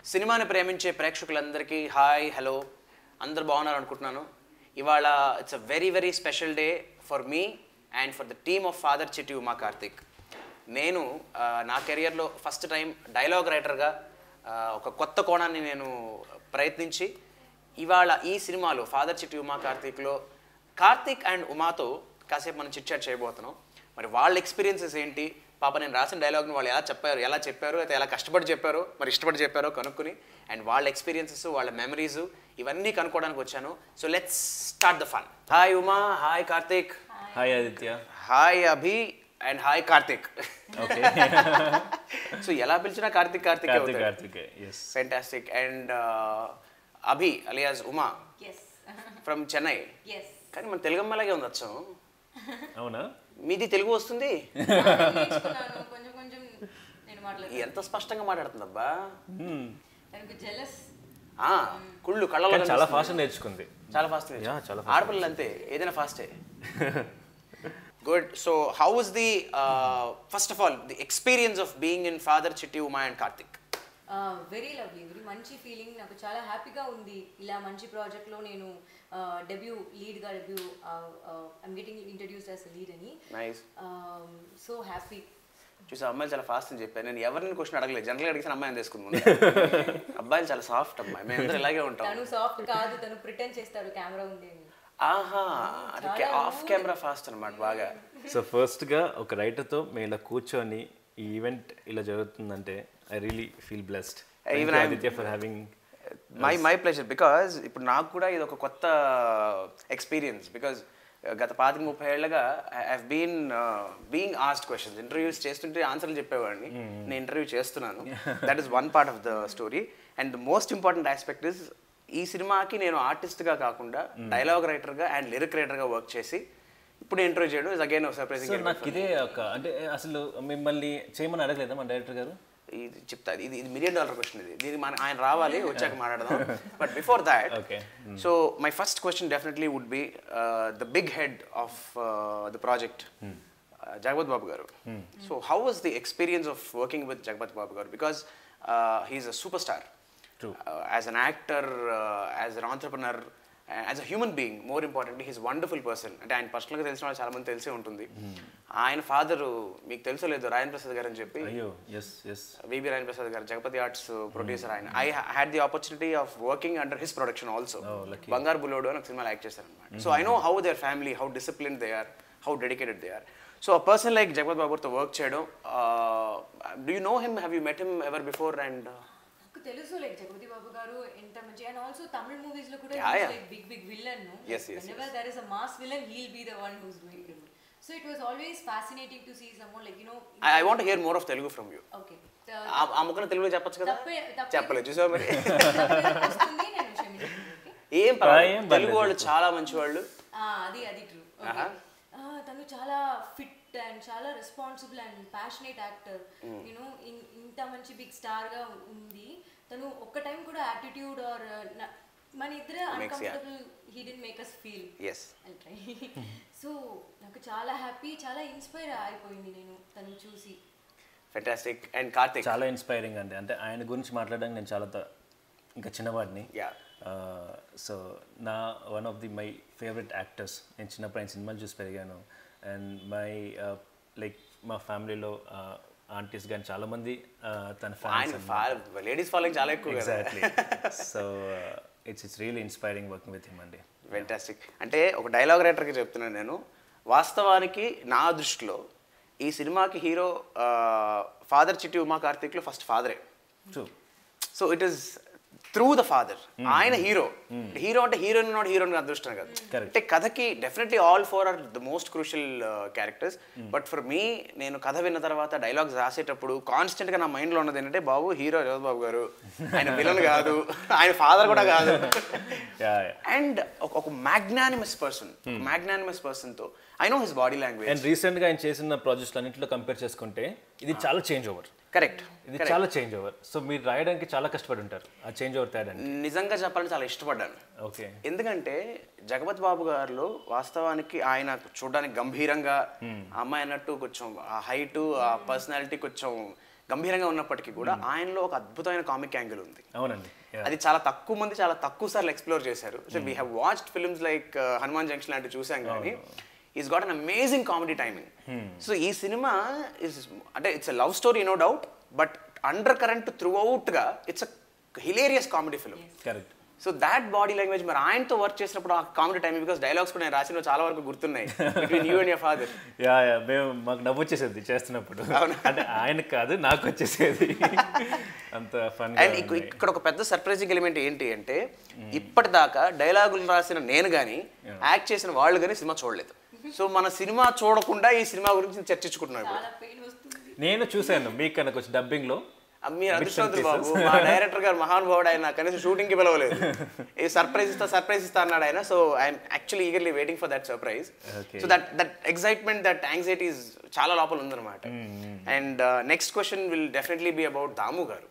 సినిమాని ప్రేమించే ప్రేక్షకులందరికీ హాయ్ హలో అందరు బాగున్నారు అనుకుంటున్నాను ఇవాళ it's a very very special day for me and for the team of father Chitti Uma Karthik నేను ఆ, నా కెరియర్లో ఫస్ట్ టైం డైలాగ్ రైటర్గా ఒక కొత్త కోణాన్ని నేను ప్రయత్నించి ఇవాళ ఈ సినిమాలో ఫాదర్ చిట్టి ఉమా కార్తిక్లో కార్తిక్ అండ్ ఉమాతో కాసేపు మనం చిట్ చాట్ చేయబోతున్నాం మరి వాళ్ళ ఎక్స్పీరియన్సెస్ ఏంటి పాప నేను రాసిన డైలాగ్ని వాళ్ళు ఎలా చెప్పారు ఎలా చెప్పారు అయితే ఎలా కష్టపడి చెప్పారో మరి ఇష్టపడి చెప్పారో కనుక్కుని అండ్ వాళ్ళ ఎక్స్పీరియన్సెస్ వాళ్ళ మెమరీస్ ఇవన్నీ కనుక్కోవడానికి వచ్చాను so let's start the fun hi Uma hi Karthik hi Aditya hi Abhi and hi Karthik okay so ఎలా పిలిచినా Karthik Karthik Karthik Karthik yes fantastic and Abhi alias Uma yes from Chennai yes కానీ మన తెలుగు అమ్మాయిలాగే ఉంది అచ్చం అవునా మీది తెలుగు వస్తుంది నేర్చుకున్నాను కొంచెం కొంచెం నేను మాట్లాడతాను ఎంత స్పష్టంగా మాట్లాడుతుందబ్బా తనకు జెలస్ ఆ, కుళ్ళు కళ్ళలో కానీ చాలా కనిపిస్తుంది. ఫాస్ట్ నేర్చుకుంది చాలా ఫాస్ట్ Yeah, చాలా fast ఆడపిల్లలు అంతే ఏదైనా ఫాస్టే good so how is the first of all the experience of being in father Chitti Uma and Karthik very lovely very మంచి ఫీలింగ్ నాకు చాలా హ్యాపీగా ఉంది ఇలా మంచి ప్రాజెక్ట్లో నేను డెబ్యూ లీడ్గా debut I'm getting introduce as lead అని నైస్ సో హ్యాపీ చూసా అమ్మాయిలు చాలా ఫాస్ట్ అని చెప్పాను నేను ఎవరిని క్వశ్చన్ అడగలేదు జనరల్గా అడిగిన అమ్మాయిని తీసుకుంది అబ్బాయిలు చాలా సాఫ్ట్ అమ్మాయి మేము అందరూ ఇలాగే ఉంటాం తను సాఫ్ట్ కాదు తను ప్రిటెండ్ చేస్తాడు కెమెరా ఉంది అని ఆహా అది ఆఫ్ కెమెరా ఫాస్ట్ అనమాట బాగా సో ఫస్ట్గా ఒక రైటర్తో మేము ఇలా కూర్చొని ఈ ఈవెంట్ ఇలా జరుగుతుందంటే I really feel blessed Even I'm- Aditya for having my my pleasure because ఇప్పుడు నాకు కూడా ఇది ఒక కొత్త ఎక్స్పీరియన్స్ బికాజ్ గత పాతిక ముప్పై ఏళ్ళగా I been being asked questions interviews చేస్తుంటే ఆన్సర్లు చెప్పేవాడిని నేను ఇంటర్వ్యూ చేస్తున్నాను that is one part of the story and the most important aspect is ఈ సినిమాకి నేను ఆర్టిస్ట్గా కాకుండా డైలాగ్ రైటర్గా అండ్ లిరిక్ రైటర్గా వర్క్ చేసి ఇప్పుడు ఇంటర్వ్యూ చేయడం ఇస్ అగైన్ సో సర్ప్రైజింగ్ నాకు ఇదే ఒక అంటే అసలు మిమ్మల్ని చేయమని అడగలేదా మన డైరెక్టర్ గారు ఇది చెప్తా ఇది ఇది మిలియన్ డాలర్ క్వశ్చన్ ఇది దీనికి మన ఆయన రావాలి వచ్చాక మాట్లాడదాం but before that Okay. So my first question definitely would be the big head of the project Jagapath Babu garu so how was the experience of working with Jagapath Babu garu because he's a super star True. As an actor as an entrepreneur as a human being more importantly he's wonderful person అంటే ఆయన పర్సనల్గా తెలిసిన వాళ్ళు చాలా మంది తెలిసే ఉంటుంది ఆయన ఫాదర్ మీకు తెలుసో లేదు రాయన్ ప్రసాద్ గారు అని చెప్పి అయ్యో yes yes VB Rayan Prasad garu Jagapathi arts producer ఆయన I had the opportunity of working under his production also Oh, lucky. బంగారు బులోడు అని ఒక సినిమాలో యాక్ట్ చేశారు అనమాట so I know how their family how discipline they are how dedicated they are so a person like Jagapathi బాబుతో work చేయడం do you know him have you met him ever before and నాకు తెలుసు like Jagapathi Babu గారు ఎంత మంచి and also Tamil movies లో కూడా Yeah, yeah. Like big big villain Yes, yes, whenever there is a mass villain he'll be the one who's doing it so it was always fascinating to see someone like you know I want hear more of Telugu from you okay ఆ ముక్కన తెలుగులో చెప్పొచ్చు కదా తప్పే తప్పే చెప్పలేదు చూసావా మరి వస్తుంది నేను క్షమించాను okay? ఏం పర్వాలేదు ఏం తెలుగు పర్లేదు. వాళ్ళు చాలా మంచి వాళ్ళు ఆ, అది అది ట్రూ తను చాలా ఫిట్ అండ్ చాలా responsible and passionate actor you know ఇంత మంచి బిగ్ స్టార్ గా ఉంది తను ఒక్క టైం కూడా యాటిట్యూడ్ ఆర్ మన ఇద్దరే Makes, yeah. Uncomfortable he didn't make us feel yes try so నాకు చాలా హ్యాపీ చాలా ఇన్స్పైర్ అయిపోయింది నేను తను చూసి ఫెంటాస్టిక్ అండ్ కార్తిక్ చాలా ఇన్స్పైరింగ్ అండి అంటే ఆయన గురించి మాట్లాడడానికి నేను చాలా త- ఇంకా చిన్నవాడిని యా సో నా one of the my favourite actors నేను చిన్నప్పుడు ఆయన సినిమాలు చూసి పెరిగాను అండ్ మై లైక్ మా ఫ్యామిలీలో ఆంటీస్ కానీ చాలామంది uh, తన ఆయన ఫ్యాన్స్ లేడీస్ ఫాలోయింగ్ చాలా ఎక్కువ కదా exactly so it's it's real inspiring working with him అండి ఫెంటాస్టిక్ అంటే ఒక డైలాగ్ రైటర్కి చెప్తున్నాను నేను వాస్తవానికి నా దృష్టిలో ఈ సినిమాకి హీరో ఫాదర్ చిట్టి ఉమా కార్తిక్లో ఫస్ట్ ఫాదరే true so it is through the father ఆయన హీరో హీరో అంటే హీరోయిన్ నాట్ హీరోయిన్ అదృష్టం కాదు Correct. అంటే కథకి definitely all four are the most crucial characters but for me నేను కథ విన్న తర్వాత డైలాగ్స్ రాసేటప్పుడు కాన్స్టెంట్ గా నా మైండ్ లో ఉన్నది ఏంటంటే బాబు హీరో జగత్ బాబు గారు ఆయన విలన్ కాదు ఆయన ఫాదర్ కూడా కాదు యా అండ్ ఒక మ్యాగ్నానిమస్ పర్సన్ మ్యాగ్నానిమస్ పర్సన్తో I know his body language and రీసెంట్గా ఆయన చేసిన ప్రాజెక్ట్స్ అన్నింటిలో కంపేర్ చేసుకుంటే ఇది చాలా చేంజ్ ఓవర్ కరెక్ట్ ఇది చాలా చేంజ్ ఓవర్ సో మీరు రాయడానికి చాలా కష్టపడి ఉంటారు ఆ చేంజ్ ఓవర్ తేడానికి నిజంగా చెప్పాలంటే చాలా ఇష్టపడ్డాను ఓకే ఎందుకంటే జగపత్ బాబు గారు వాస్తవానికి ఆయన చూడడానికి గంభీరంగా ఆ అమ్మాయి అన్నట్టు కొంచెం ఆ హైట్ ఆ పర్సనాలిటీ కొంచెం గంభీరంగా ఉన్నప్పటికీ కూడా ఆయనలో ఒక అద్భుతమైన కామిక్ యాంగిల్ ఉంది అవునండి Yeah. అది చాలా తక్కువ మంది చాలా తక్కువ సార్లు ఎక్స్ప్లోర్ చేశారు so we have watched films like Hanuman junction లాంటివి చూసాం కానీ he's got an amazing comedy timing so ఈ సినిమా ఇస్ అంటే it's love story no doubt but undercurrent through అవుట్గా it's a hilarious comedy film correct so that body language మరి ఆయనతో work చేసినప్పుడు ఆ కామెడీ టైం బికాస్ డైలాగ్స్ కూడా నేను రాసిన చాలా వరకు గుర్తున్నాయి between you and your father yeah yeah మేము మాకు నవ్వు వచ్చేసేది చేస్తున్నప్పుడు అంటే ఆయనకు కాదు నాకు వచ్చేసేది అంత ఫన్ అండ్ ఇక్కడ ఒక పెద్ద సర్ప్రైజింగ్ ఎలిమెంట్ ఏంటి అంటే ఇప్పటిదాకా డైలాగులు రాసిన నేను కానీ యాక్ట్ చేసిన వాళ్ళు కానీ సినిమా చూడలేదు సో మన సినిమా చూడకుండా ఈ సినిమా గురించి చర్చించుకుంటున్నాం ఇప్పుడు చాలా పెయిన్ వస్తుంది నేను చూశాను మీకు కనుక వచ్చి డబ్బింగ్లో ఆ, మీరు అదృష్టవంతులు బాబు మా డైరెక్టర్ గారు మహానుభావుడు ఆయన కనీసం షూటింగ్ కి పిలవలేదు ఈ సర్ప్రైజ్ ఇస్తా సర్ప్రైజ్ ఇస్తా అన్నాడు ఆయన so I'm actually eagerly waiting for that surprise Okay. So that that excitement that anxiety చాలా లోపల ఉందన్నమాట and next question will definitely be about Damu garu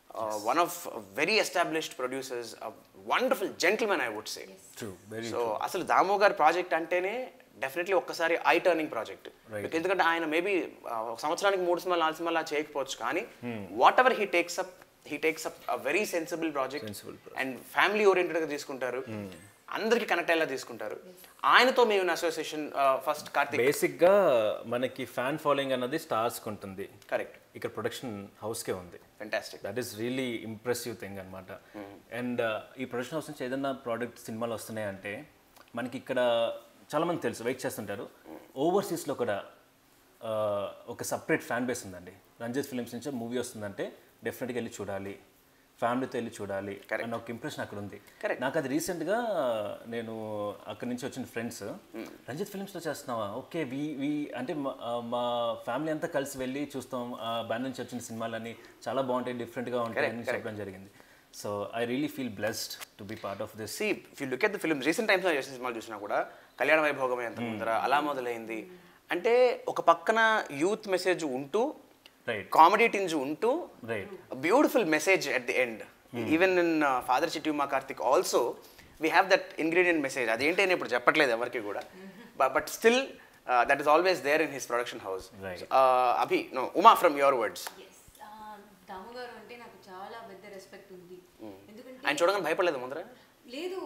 one of very established producers wonderful gentlemen I would say true very so అసలు దాము గారి project అంటేనే definitely ఒక్కసారి I turning project Right. ఎందుకంటే ఆయన maybe సంవత్సరానికి మూడు సినిమాలు నాలుగు సినిమాలు అలా చేయకపోవచ్చు కానీ whatever he takes up he takes up a very sensible project Sensible and family ఓరియంటెడ్గా తీసుకుంటారు అందరికి కనెక్ట్ అయ్యేలా తీసుకుంటారు ఆయనతో మేము అసోసియేషన్ ఫస్ట్ కార్తిక్ బేసిక్గా మనకి ఫ్యాన్ ఫాలోయింగ్ అన్నది స్టార్స్కి ఉంటుంది కరెక్ట్ ఇక్కడ ప్రొడక్షన్ హౌస్కే ఉంది fantastic that is really impressive thing అనమాట అండ్ ఈ ప్రొడక్షన్ హౌస్ నుంచి ఏదైనా ప్రోడక్ట్ సినిమాలు వస్తున్నాయంటే మనకి ఇక్కడ చాలామంది తెలుసు వెయిట్ చేస్తుంటారు ఓవర్సీస్లో కూడా ఆ, ఒక సపరేట్ ఫ్యాన్ బేస్ ఉందండి రంజిత్ ఫిలిమ్స్ నుంచి మూవీ వస్తుందంటే డెఫినెట్గా వెళ్ళి చూడాలి ఫ్యామిలీతో వెళ్ళి చూడాలి అన్న ఒక ఇంప్రెషన్ అక్కడ ఉంది Correct. నాకు అది రీసెంట్గా నేను అక్కడి నుంచి వచ్చిన ఫ్రెండ్స్ రంజిత్ ఫిల్మ్స్లో చేస్తున్నావా ఓకే వి వి అంటే మా- ఆ, మా ఫ్యామిలీ అంతా కలిసి వెళ్ళి చూస్తాం ఆ బ్యాన్ నుంచి వచ్చిన సినిమాలని చాలా బాగుంటాయి డిఫరెంట్గా ఉంటాయి అని చెప్పడం జరిగింది so I really feel blessed to be part of this see if you look at the film recent టైమ్స్లో చేసిన సినిమాలు చూసినా కూడా కళ్యాణ వైభోగమే ఎంత ముందర అలా మొదలైంది అంటే ఒక పక్కన యూత్ మెసేజ్ ఉంటూ రైట్ కామెడీ టింజ్ ఉంటూ right beautiful message at the end even in father Chitti మా Karthik also we have that ingredient message అదేంటి అని ఇప్పుడు చెప్పట్లేదు ఎవరికి కూడా but still that is always there in his production house Right. అభి know Uma from your words yes Damu garu అంటే నాకు చాలా పెద్ద రెస్పెక్ట్ ఉంది ఎందుకంటే ఆయన చూడగానే భయపడలేదు ముందర లేదు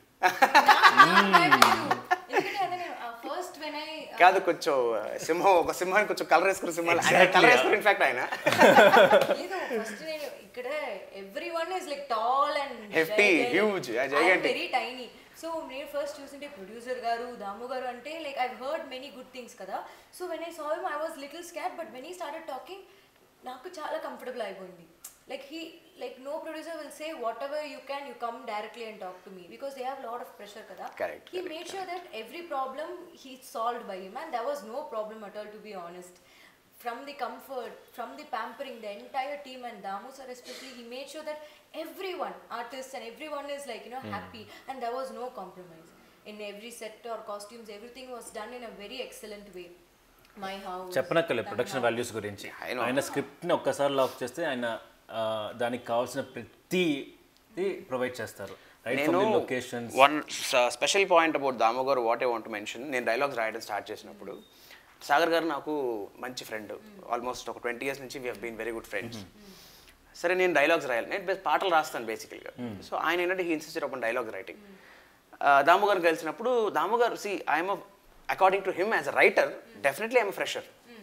నాకు భయం లేదు. ఎందుకంటే అదే ఫస్ట్ వెన్ ఐ కాదు కొంచెం uh, సింహం ఒక సింహానికి కొంచెం కలర్ వేసుకున్న సింహాలు Exactly, కలర్ yeah. వేసుకుని ఇన్ఫాక్ట్ ఆయన లేదు ఫస్ట్ నేను ఇక్కడ everyone is like tall and Hefty, huge, yeah, gigantic. Very tiny so నేను ఫస్ట్ చూసింటే ప్రొడ్యూసర్ గారు దాము గారు అంటే like I heard many good things కదా so when I saw him I was little scared but when he started talking నాకు చాలా comfortable అయిపోయింది like he like no producer will say whatever you can you come directly and talk to me because they have lot of pressure కదా Correct, he made sure that every problem he solved by him and there was no problem at all to be honest from the comfort from the pampering the entire team and damu sir especially he made sure that everyone artists and everyone is like you know happy and there was no compromise in every set or costumes everything was done in a very excellent way my house చెప్పనక్కర్లేదు than production how- values గురించి I know. ఆయన స్క్రిప్ట్ని ఒక్కసారి lock చేస్తే ఆయన ఆ, దానికి కావాల్సిన ప్రతి ప్రొవైడ్ చేస్తారు రైట్ నేను from the locations one special point about Damo garu what I want mention నేను డైలాగ్స్ రాయడం స్టార్ట్ చేసినప్పుడు సాగర్ గారు నాకు మంచి ఫ్రెండ్ ఆల్మోస్ట్ ఒక ట్వంటీ ఇయర్స్ నుంచి we been very good friends సరే నేను డైలాగ్స్ రాయాలి నేను బే- పాటలు రాస్తాను బేసికల్గా సో ఆయన ఏంటంటే he insisted upon dialogue writing Damu garu కలిసినప్పుడు Damu garu see I'm according to him as a writer definitely I'm fresher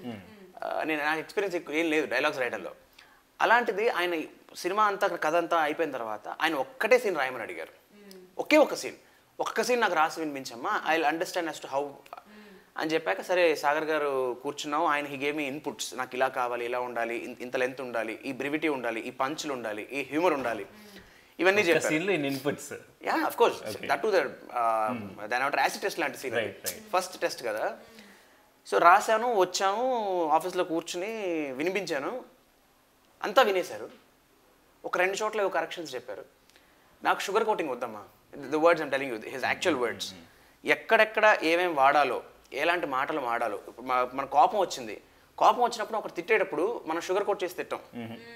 నేను నా ఎక్స్పీరియన్స్ ఎక్కువ ఏం లేదు డైలాగ్స్ రైటర్లో అలాంటిది ఆయన సినిమా అంతా అక్కడ కథ అంతా అయిపోయిన తర్వాత ఆయన ఒక్కటే సీన్ రాయమని అడిగారు ఒకే ఒక సీన్ ఒక్క సీన్ నాకు రాసి వినిపించమ్మా I understand as to how అని చెప్పాక సరే సాగర్ గారు కూర్చున్నాం ఆయన హీ గేమ్ మీ ఇన్పుట్స్ నాకు ఇలా కావాలి ఇలా ఉండాలి ఇన్- ఇంత లెంత్ ఉండాలి ఈ బ్రివిటీ ఉండాలి ఈ పంచులు ఉండాలి ఈ హ్యూమర్ ఉండాలి ఇవన్నీ చెప్పారు సీన్లో in inputs yeah of course that to that దాని ఏమంటారు యాసిడ్ టెస్ట్ లాంటి scene Right, right. First test కదా సో రాశాను వచ్చాము ఆఫీస్లో కూర్చుని వినిపించాను అంతా వినేశారు ఒక రెండు చోట్ల ఏవో కరెక్షన్స్ చెప్పారు నాకు షుగర్ కోటింగ్ వద్దమ్మా the words I'm telling you his actual words ఎక్కడెక్కడ ఏమేం వాడాలో ఎలాంటి మాటలు వాడాలో ఇప్పుడు మా- మన కోపం వచ్చింది కోపం వచ్చినప్పుడు ఒకటి తిట్టేటప్పుడు మనం షుగర్ కోట్ చేసి తిట్టాం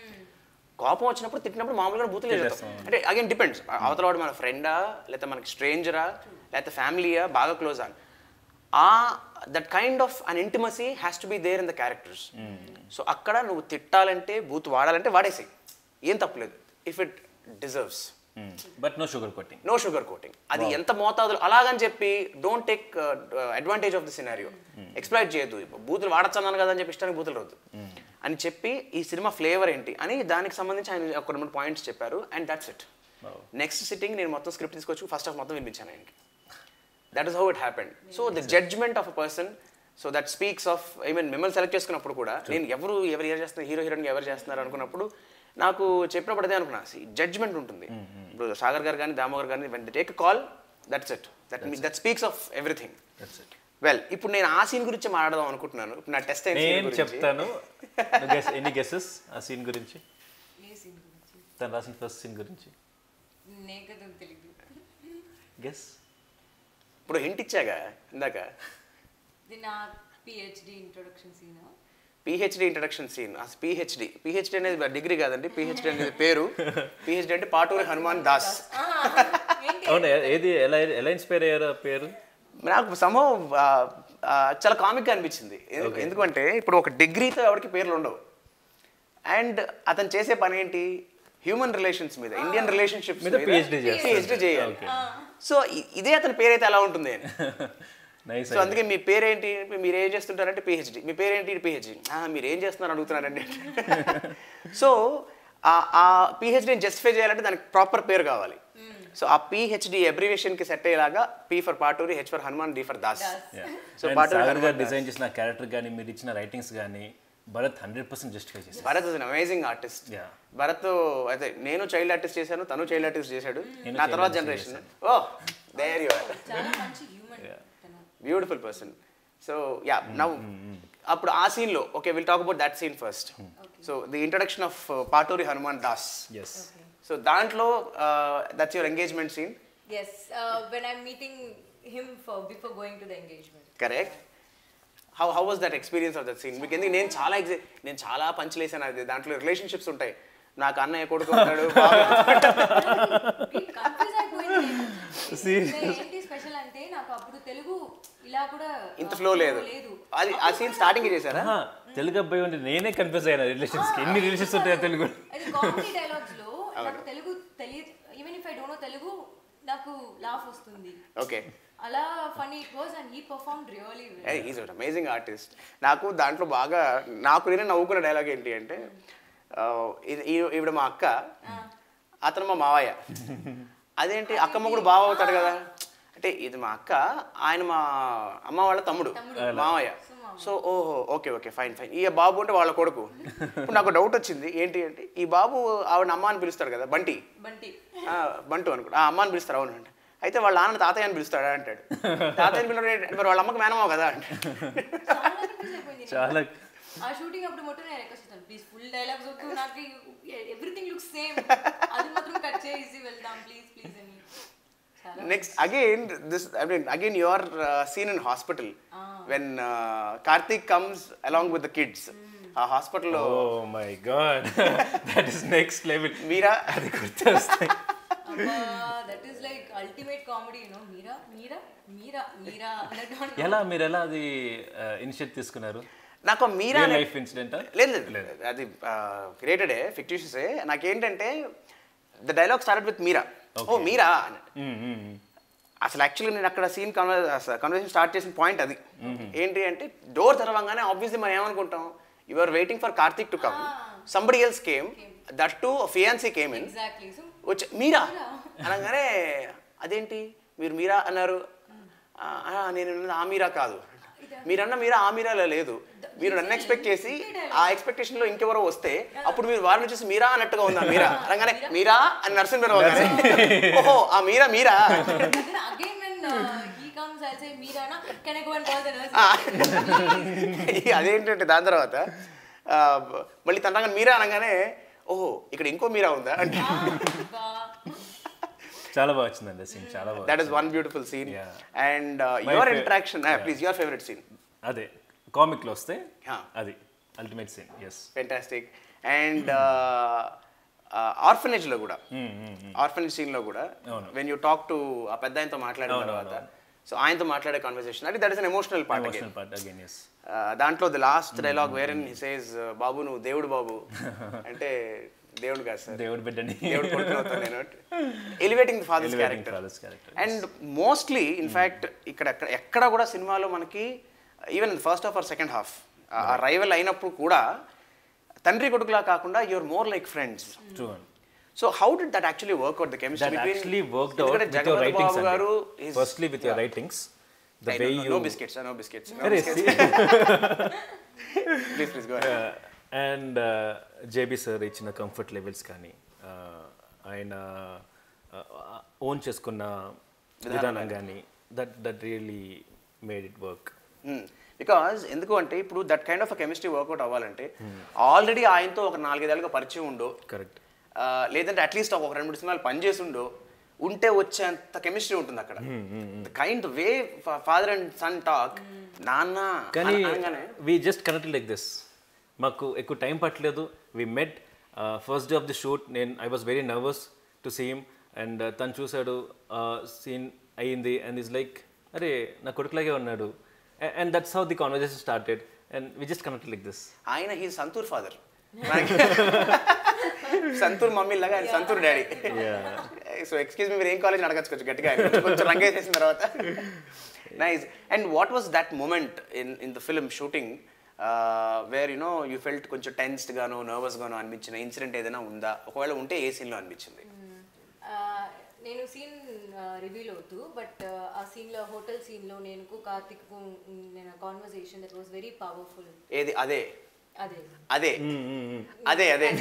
కోపం వచ్చినప్పుడు తిట్టినప్పుడు మామూలుగా బూతులు వేస్తాం అంటే అగైన్ డిపెండ్స్ అవతల వాడు మన ఫ్రెండా లేకపోతే మనకి స్ట్రేంజరా లేకపోతే ఫ్యామిలీయా బాగా క్లోజా ఆ that kind of an intimacy has to be there in the characters so అక్కడ నువ్వు తిట్టాలంటే బూత్ వాడాలంటే వాడేసాయి ఏం తప్పలేదు if it deserves but no sugar coating no sugar coating అది ఎంత మోతాదులో అలాగని చెప్పి don't take advantage of the scenario exploit చేయొద్దు బూతులు వాడచ్చన్నాను కదా అని చెప్పి ఇష్టానికి బూతులు వద్దు అని చెప్పి ఈ సినిమా ఫ్లేవర్ ఏంటి అని దానికి సంబంధించి ఆయన ఒక రెండు మూడు పాయింట్స్ చెప్పారు and that's it next sitting నేను మొత్తం స్క్రిప్ట్ తీసుకొచ్చి ఫస్ట్ హాఫ్ మొత్తం వినిపించాను ఆయనకి that is how it happened so the judgement of a person so that speaks of I mean మిమ్మల్ని సెలెక్ట్ చేసుకున్నప్పుడు కూడా నేను ఎవరు ఎవరు ఎవరు చేస్తున్నారు హీరో హీరోయిన్ ఎవరు చేస్తున్నారు అనుకున్నప్పుడు నాకు చెప్పినప్పుడు అదే అనుకున్నా జడ్జ్మెంట్ ఉంటుంది ఇప్పుడు సాగర్ గారు కానీ దామోగర్ కానీ when the take call that's it that that speaks of everything that's it well ఇప్పుడు నేను ఆ సీన్ గురించి మాట్లాడదాం అనుకుంటున్నాను ఇప్పుడు నా టెస్ట్ అయిన scene నేను గురించి. చెప్తాను ఎన్ని గెసెస్ ఆ సీన్ గురించి ఏ సీన్ గురించి తను రాసిన ఫస్ట్ సీన్ గురించి నేకదో తెలీదు గెస్ ఇప్పుడు హింట్ ఇచ్చాగా ఇందాక ఇది నా PhD introduction scene PhD introduction scene ఆ పిహెచ్డి పిహెచ్డి అనేది డిగ్రీ కాదండి పిహెచ్డి అనేది పేరు పిహెచ్డి అంటే పాటూరి హనుమాన్ దాస్ ఏంటి అవును ఏది ఎలా ఎలా ఇన్స్పైర్ అయ్యారు ఆ పేరు నాకు సమో చాలా కామిక్గా అనిపించింది ఎందు- ఎందుకంటే ఇప్పుడు ఒక డిగ్రీతో ఎవరికి పేర్లు ఉండవు అండ్ అతను చేసే పని ఏంటి హ్యూమన్ రిలేషన్స్ మీద ఇండియన్ రిలేషన్షిప్స్ మీద PhD చేస్తాడు. పిహెచ్డి చేయాలి సో ఇదే అతని పేరైతే ఎలా ఉంటుంది అని నైస్ సో అందుకే మీ పేరేంటి మీరు ఏం చేస్తుంటారంటే పిహెచ్డి మీ పేరేంటి పిహెచ్డి మీరు ఏం చేస్తున్నారు అడుగుతున్నారండి సో ఆ పిహెచ్డిని జస్టిఫై చేయాలంటే దానికి ప్రాపర్ పేరు కావాలి సో ఆ పిహెచ్డి కి సెట్ అయ్యేలాగా P for Paturi H for Hanuman D for Das so so Paturi Sagar garu Hanuman Das. Design చేసిన క్యారెక్టర్ కానీ మీరు ఇచ్చిన రైటింగ్స్ కానీ భరత్ హండ్రెడ్ పర్సెంట్ జస్టిఫై చేశారు Bharat is an amazing artist Yeah. Bharat అయితే నేను చైల్డ్ ఆర్టిస్ట్ చేశాను తను చైల్డ్ ఆర్టిస్ట్ చేశాడు నేను నా child తర్వాత artist generation oh there you are చాలా మంచి హ్యూమన్ తను beautiful person so yeah now అప్పుడు ఆ సీన్లో okay will talk about that scene first so the introduction of Paturi Hanuman Das yes so దాంట్లో that's your engagement scene yes when I'm meeting him for before going to the engagement correct how how was that experience of that scene మీకు ఎందుకు నేను చాలా ఎగ్జై నేను చాలా పంచలేసాను అది దాంట్లో relationships ఉంటాయి నాకు అన్నయ్య కొడుకు ఉంటాడు బావ కన్ఫ్యూజ్ అయిపోయింది నేను. ఏంటి స్పెషల్ అంటే నాకు అప్పుడు తెలుగు ఇలా కూడా ఇంత ఫ్లో లేదు లేదు అది ఆ సీన్ స్టార్టింగ్ చేశారా తెలుగు అబ్బాయి ఉంటే నేనే కన్ఫ్యూజ్ అయ్యాను రిలేషన్స్ కి ఎన్ని రిలేషన్స్ ఉంటాయో తెలుగు అది కామెడీ డైలాగ్స్ లో నాకు తెలుగు తెలియదు even if I don't know Telugu నాకు లాఫ్ వస్తుంది ఓకే అలా funny it was and he perform really well is amazing artist నాకు దాంట్లో బాగా నాకు నేనే నవ్వుకున్న డైలాగ్ ఏంటి అంటే ఆ, ఇది- ఈ- ఈవిడ మా అక్క అతను మా మావయ్య అదేంటి అక్క మొగుడు బావ అవుతాడు కదా అంటే ఇది మా అక్క ఆయన మా అమ్మ వాళ్ళ తమ్ముడు మావయ్య సో ఓహో ఓకే ఓకే ఫైన్ ఫైన్ ఈ బాబు అంటే వాళ్ళ కొడుకు ఇప్పుడు నాకు డౌట్ వచ్చింది ఏంటి అంటే ఈ బాబు ఆవిడ అమ్మ అని పిలుస్తాడు కదా బంటి బంటి ఆ, బంటు అనుకో ఆ అమ్మ అని పిలుస్తారు అవును అంటే అయితే వాళ్ళ నాన్న తాతయ్య అని పిలుస్తాడా అంటాడు తాతయ్య పిల్లడు మరి వాళ్ళ అమ్మకి మేనమావ కదా అంటే చాలా కన్ఫ్యూజ్ అయిపోయింది నేను. చాలా ఆ షూటింగ్ అప్పుడు మొత్తం నేను రిక్వెస్ట్ చేస్తాను ప్లీజ్ ఫుల్ డైలాగ్స్ వద్దు నాకు ఎవ్రీథింగ్ లుక్ సేమ్ అది మాత్రం కట్ చేసి వెళ్దాం ప్లీజ్ ప్లీజ్ అని చాలా next again this I mean again your scene in hospital when Karthik comes along with the kids ఆ హాస్పిటల్లో oh my god that is next level Meera అది గుర్తొస్తాయి that is like ultimate comedy you know Meera Meera Meera Meera అన్నట్టు ఎలా మీరు ఎలా అది ఇనిషియేట్ తీసుకున్నారు నాకు ఆ మీరా రియల్ అనే- లైఫ్ ఇన్సిడెంట్ లేదు లేదు అది క్రియేటెడే ఫిక్టిషియసే నాకేంటంటే the dialogue start with Meera oh మీరా అని. అసలు యాక్చువల్లీ నేను అక్కడ సీన్ కన్వర్సేషన్ స్టార్ట్ చేసిన పాయింట్ అది ఏంటి అంటే డోర్ తెరవంగానే ఆబ్వియస్లీ మనం ఏమనుకుంటాం you are waiting for Karthik to come somebody else came that to fiance came in exactly so వచ్చి మీరా అనగానే అదేంటి మీరు మీరా అన్నారు "ఆ, ఆ, నేను అన్నది ఆ మీరా కాదు మీరన్న మీరా ఆ మీరాలో లేదు మీరు నన్ను ఎక్స్పెక్ట్ చేసి ఆ ఎక్స్పెక్టేషన్ లో ఇంకెవరో వస్తే అప్పుడు మీరు వారిని చూసి మీరా అన్నట్టుగా ఉందా మీరా అనగానే మీరా అని నరసింహరావు గారు ఓహో ఆ Meera Meera again when he comes I say మీరానా can I go and call the nurse ఇక అదేంటంటే దాని తర్వాత ఆ, మళ్ళీ తనగా మీరా అనగానే ఓహో ఇక్కడ ఇంకో మీరా ఉందా అంటే చాలా బాగా వచ్చిందండి సీన్ చాలా బాగా that is one beautiful scene Yeah. And My your fa- interaction please your favourite scene అదే కామిక్లో వస్తే Yeah. అది ultimate scene yes fantastic and ఆర్ఫనేజ్లో కూడా ఆర్ఫనేజ్ సీన్లో కూడా అవును. వెన్ యూ టాక్ టు ఆ పెద్ద ఆయనతో మాట్లాడిన అవును, తర్వాత సో ఆయనతో మాట్లాడే కాన్వర్సేషన్ అంటే that is an emotional part emotional part again yes దాంట్లో the last dialogue where in he says బాబు నువ్వు దేవుడు బాబు అంటే దేవుడు కాదు సార్ దేవుడు బిడ్డని దేవుడు కొడుకుని అవుతాను నేను elevating father's Elevating character father's character, and mostly in fact ఇక్కడ ఎక్కడ ఎక్కడ కూడా సినిమాలో మనకి even first half or second half ఆ రైవల్ అయినప్పుడు కూడా తండ్రి కొడుకులా కాకుండా your more like friends true and so how did that actually work out the chemistry that actually worked out with your writings Babu garu అండి. firstly with your writings the way you no biscuits no biscuits Very please please go and JB sir ఇచ్చిన comfort levels కానీ uh, ఆయన own చేసుకున్న విధానం కానీ that that really made it work because ఎందుకు అంటే ఇప్పుడు that kind of chemistry work out అవ్వాలంటే ఆల్రెడీ ఆయనతో ఒక నాలుగైదేళ్ళుగా పరిచయం ఉండో కరెక్ట్ ఆ, లేదంటే అట్లీస్ట్ ఒక రెండు మూడు సినిమాలు పనిచేసి ఉండో ఉంటే వచ్చేంత కెమిస్ట్రీ ఉంటుంది అక్కడ kind way father and son talk నాన్న కానీ అన- అనగానే we just connect like this మాకు ఎక్కువ టైం పట్టలేదు we met first day of the shoot నేను I was very nervous to seem and తను చూశాడు సీన్ అయ్యింది అండ్ ఈజ్ లైక్ అరే నా కొడుకులాగే ఉన్నాడు and that's how the conversation started and we just connect like this ఆయన he Santoor father Santoor mummy లాగా ఆయన Santoor daddy so excuse me మీరు ఏం కాలేజ్ అడగచ్చు గట్టిగా ఆయన కొంచెం రంగేసేసిన తర్వాత nice and what was that moment in in the film shooting where you know you felt కొంచెం టెన్స్డ్ గాను నర్వస్ గాను అనిపించిన ఇన్సిడెంట్ ఏదైనా ఉందా ఒకవేళ ఉంటే ఏ సీన్లో అనిపించింది ఆ, నేను సీన్ రివీల్ అవుతూ బట్ ఆ సీన్లో హోటల్ సీన్లో నేను కార్తిక్ నేను conversation that was very powerful ఏది అదే అదే అదే అదే అదే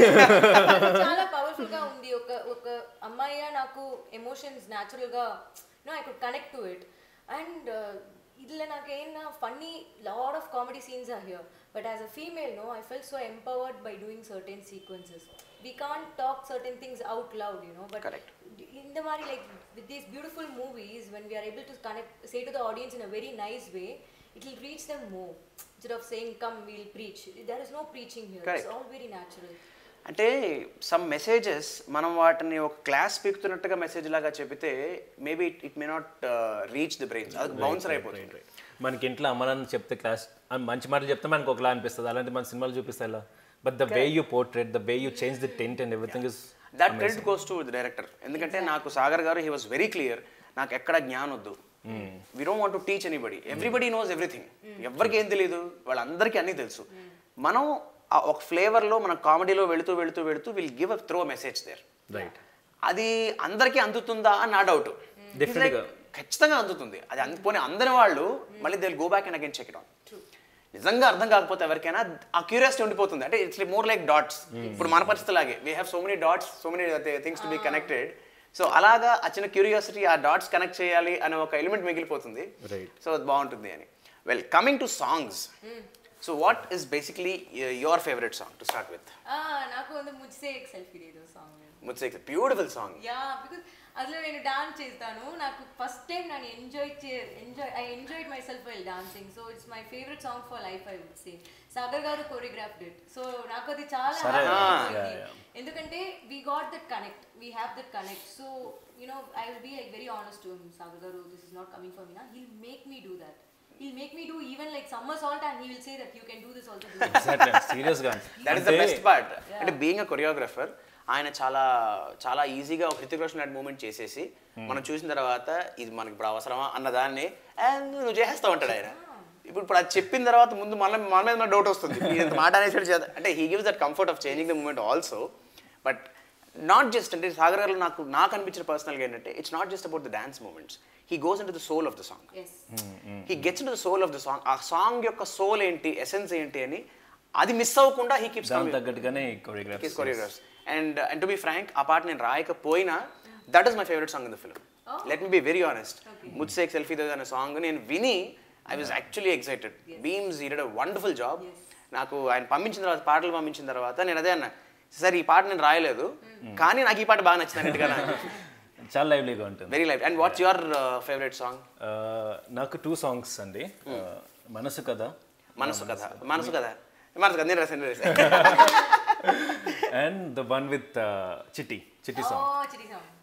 చాలా పవర్ఫుల్ గా ఉంది ఒక ఒక అమ్మాయిగా నాకు ఎమోషన్స్ న్యాచురల్ గా no I could connect to it and ఇదిలో నాకు ఏమన్నా funny lot of comedy scenes are here but as a female no I felt so empowered by doing certain sequences we can't talk certain things out loud you know but Correct. இந்த மாதிரி like with these beautiful movies when we are able to connect say to the audience in a very nice way it will reach them more instead of saying come we'll preach there is no preaching here Correct. it's all very natural అంటే some messages మనం వాటిని ఒక class పీకుతున్నట్టుగా message లాగా చెబితే maybe it it may not reach the brains అది bouncer అయిపోతుంది మనకి ఇంట్లో అమ్మ నాన్న చెప్తే క్లాస్ మంచి మాటలు చెప్తే మనకు ఒకలా అనిపిస్తుంది అలాంటి మన సినిమాలు చూపిస్తాయి ఎలా but the way you portrait the way you change the tent and everything is that credit goes to the director ఎందుకంటే నాకు సాగర్ గారు హీ వాస్ వెరీ క్లియర్ నాకు ఎక్కడ జ్ఞానం వద్దు we don't want to teach anybody everybody knows everything ఎవరికి ఏం తెలియదు వాళ్ళందరికీ అన్నీ తెలుసు మనం ఆ ఒక ఫ్లేవర్లో మన కామెడీలో వెళుతూ వెళుతూ వెళుతూ will give a throw message there right అది అందరికీ అందుతుందా అని నా డౌట్ Definitely గా. ఖచ్చితంగా అందుతుంది అది అందు పోనీ అందని వాళ్ళు మళ్ళీ they go back and again check it on నిజంగా అర్థం కాకపోతే ఎవరికైనా ఆ క్యూరియాసిటీ ఉండిపోతుంది అంటే ఇట్స్ మోర్ లైక్ డాట్స్ ఇప్పుడు మన పరిస్థితి లాగే we have so many dots so many things to be connected so అలాగా ఆ చిన్న క్యూరియాసిటీ ఆ డాట్స్ కనెక్ట్ చేయాలి అనే ఒక ఎలిమెంట్ మిగిలిపోతుంది Right. సో అది బాగుంటుంది అని well coming to songs so what is basically your favourite song to start with Ah, నాకు வந்து ముజ్సే ఎక్ సెల్ఫీ లేదు సాంగ్ ముచ్చే బ్యూటిఫుల్ సాంగ్ యా బికాస్ అందులో నేను డాన్స్ చేస్తాను నాకు ఫస్ట్ టైం నేను ఎంజాయ్ చే enjoy I enjoyed myself while dancing so it's my favourite song for life I would say Sagar garu choreographed it so నాకు అది చాలా సరే. happy Ah. అనిపించింది. Yeah, yeah. ఎందుకంటే we got that connect we have that connect so you know I will be like very honest to Sagar garu this is not coming for me నా heel make me do that heel make me do even like somersault and he will say that you can do this also exactly సీరియస్గా that is the best part అంటే being a choreographer ఆయన చాలా చాలా ఈజీగా ఒక హృతిక్ రోషన్ లాంటి moment చేసేసి మనం చూసిన తర్వాత ఇది మనకి ఇప్పుడు అవసరమా అన్న దాన్ని "And నువ్వు చేసేస్తా ఉంటాడు ఆయన ఇప్పుడు ఇప్పుడు అది చెప్పిన తర్వాత ముందు మన మన మీద డౌట్ వస్తుంది "ఈ ఇంత మాట అనేసి చేద్దాం అంటే he gives that comfort of changing the moment also but not just అంటే సాగర్ గారు నాకు నాకు అనిపించిన పర్సనల్గా ఏంటంటే it's not just about the dance moments he goes in to the soul of the song as he gets to the soul of the song ఆ song యొక్క soul ఏంటి essence ఏంటి అని అది మిస్ అవ్వకుండా హీ కీప్స్ దానికి తగ్గట్టుగానే his choreograph choreographs and and to be frank ఆ పాట నేను రాయకపోయినా that is my favourite song in the film let me be very honest Mujhse selfie అనే సాంగ్ నేను విని I was actually excited beams ఈ అ వండర్ఫుల్ జాబ్ నాకు ఆయన పంపించిన తర్వాత పాటలు పంపించిన తర్వాత నేను అదే అన్నా సరే ఈ పాట నేను రాయలేదు కానీ నాకు ఈ పాట బాగా నచ్చింది అన్నట్టుగా చాలా లైవ్లీగా ఉంటుంది very life and what's your favourite song Uh, నాకు టూ సాంగ్స్ అండి Uh, మనసు కదా మనసు కథ మనసు కథ మనసు కథ నేను రాశాను నేను రాశాను and the one with Chitti Chitti song Oh, Chitty song.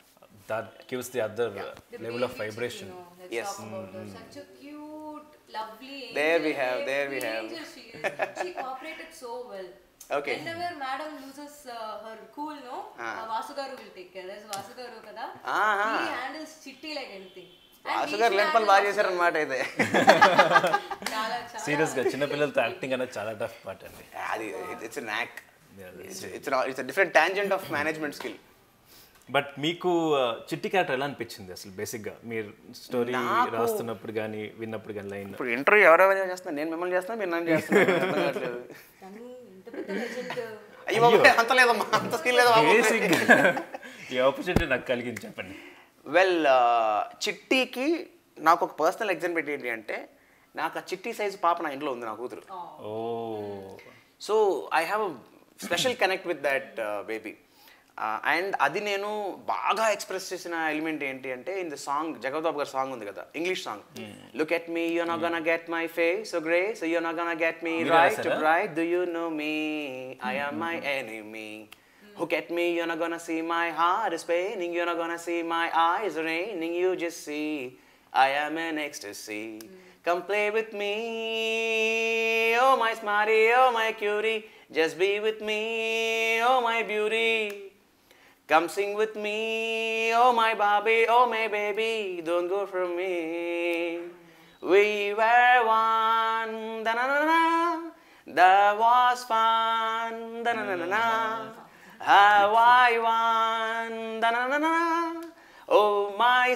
That gives the other The level of baby vibration Chitti, you know, let's Yes. talk about her. Such a cute, lovely There we angel, have, there we every have. angel she is. She cooperated so well. Okay. Whenever madam loses uh, her cool, no, Ah. uh, Vasugaru will take care. There's Vasugaru kada. Ah, He ah. handles chitti like anything. And Vasu he garu should లేని పనులు handle బాగా Vasugaru. చేశారనమాట అయితే చాలా చాలా సీరియస్గా చిన్నపిల్లలతో acting అనేది చాలా టఫ్ పార్ట్ అండి అది it's knock Yeah, that's it's it's different tangent of management skill but మీకు uh, చిట్టి క్యారెక్టర్ ఎలా అనిపించింది అసలు బేసిక్గా మీరు స్టోరీ నాకు- రాస్తున్నప్పుడు కానీ విన్నప్పుడు కానీ లైన్ ఇప్పుడు ఇంటర్వ్యూ ఎవరెవరు చేస్తున్నారు నేను మిమ్మల్ని చేస్తున్నా మీరు నన్ను చేస్తున్నారు అర్థం కావట్లేదు. తను ఇంత పెద్ద లెజెండ్ అయ్యో బాబోయ్, అంత లేదమ్మా అంత స్కిల్ లేదా బేసిక్ ఈ ఆపర్చునిటీ నాకు కలిగింది చెప్పండి వెల్ చిట్టీకి నాకు ఒక పర్సనల్ ఎగ్జాంపుల్ ఏంటి అంటే నాకు ఆ చిట్టి సైజు పాప నా ఇంట్లో ఉంది నా కూతురు oh so I have special connect with that baby and అది నేను బాగా ఎక్స్ప్రెస్ చేసిన ఎలిమెంట్ ఏంటి అంటే ఇన్ ద సాంగ్ జగదాబ్ గారి సాంగ్ ఉంది కదా English song look at me you not gonna get my face so grey so you not gonna get me మీరే రైట్ రాశారా? Right do you know me I am my enemy Look at me, you're not gonna see my heart is paining, you're not gonna see my eyes raining, you just see I am in ecstasy. Come play with me, oh my smarty, oh my cutie, just be with me, oh my beauty. Come sing with me, oh my Bobby, oh my baby, don't go from me. We were one, da na na na. That was fun, da na na na na. How I won, da na na na. Oh my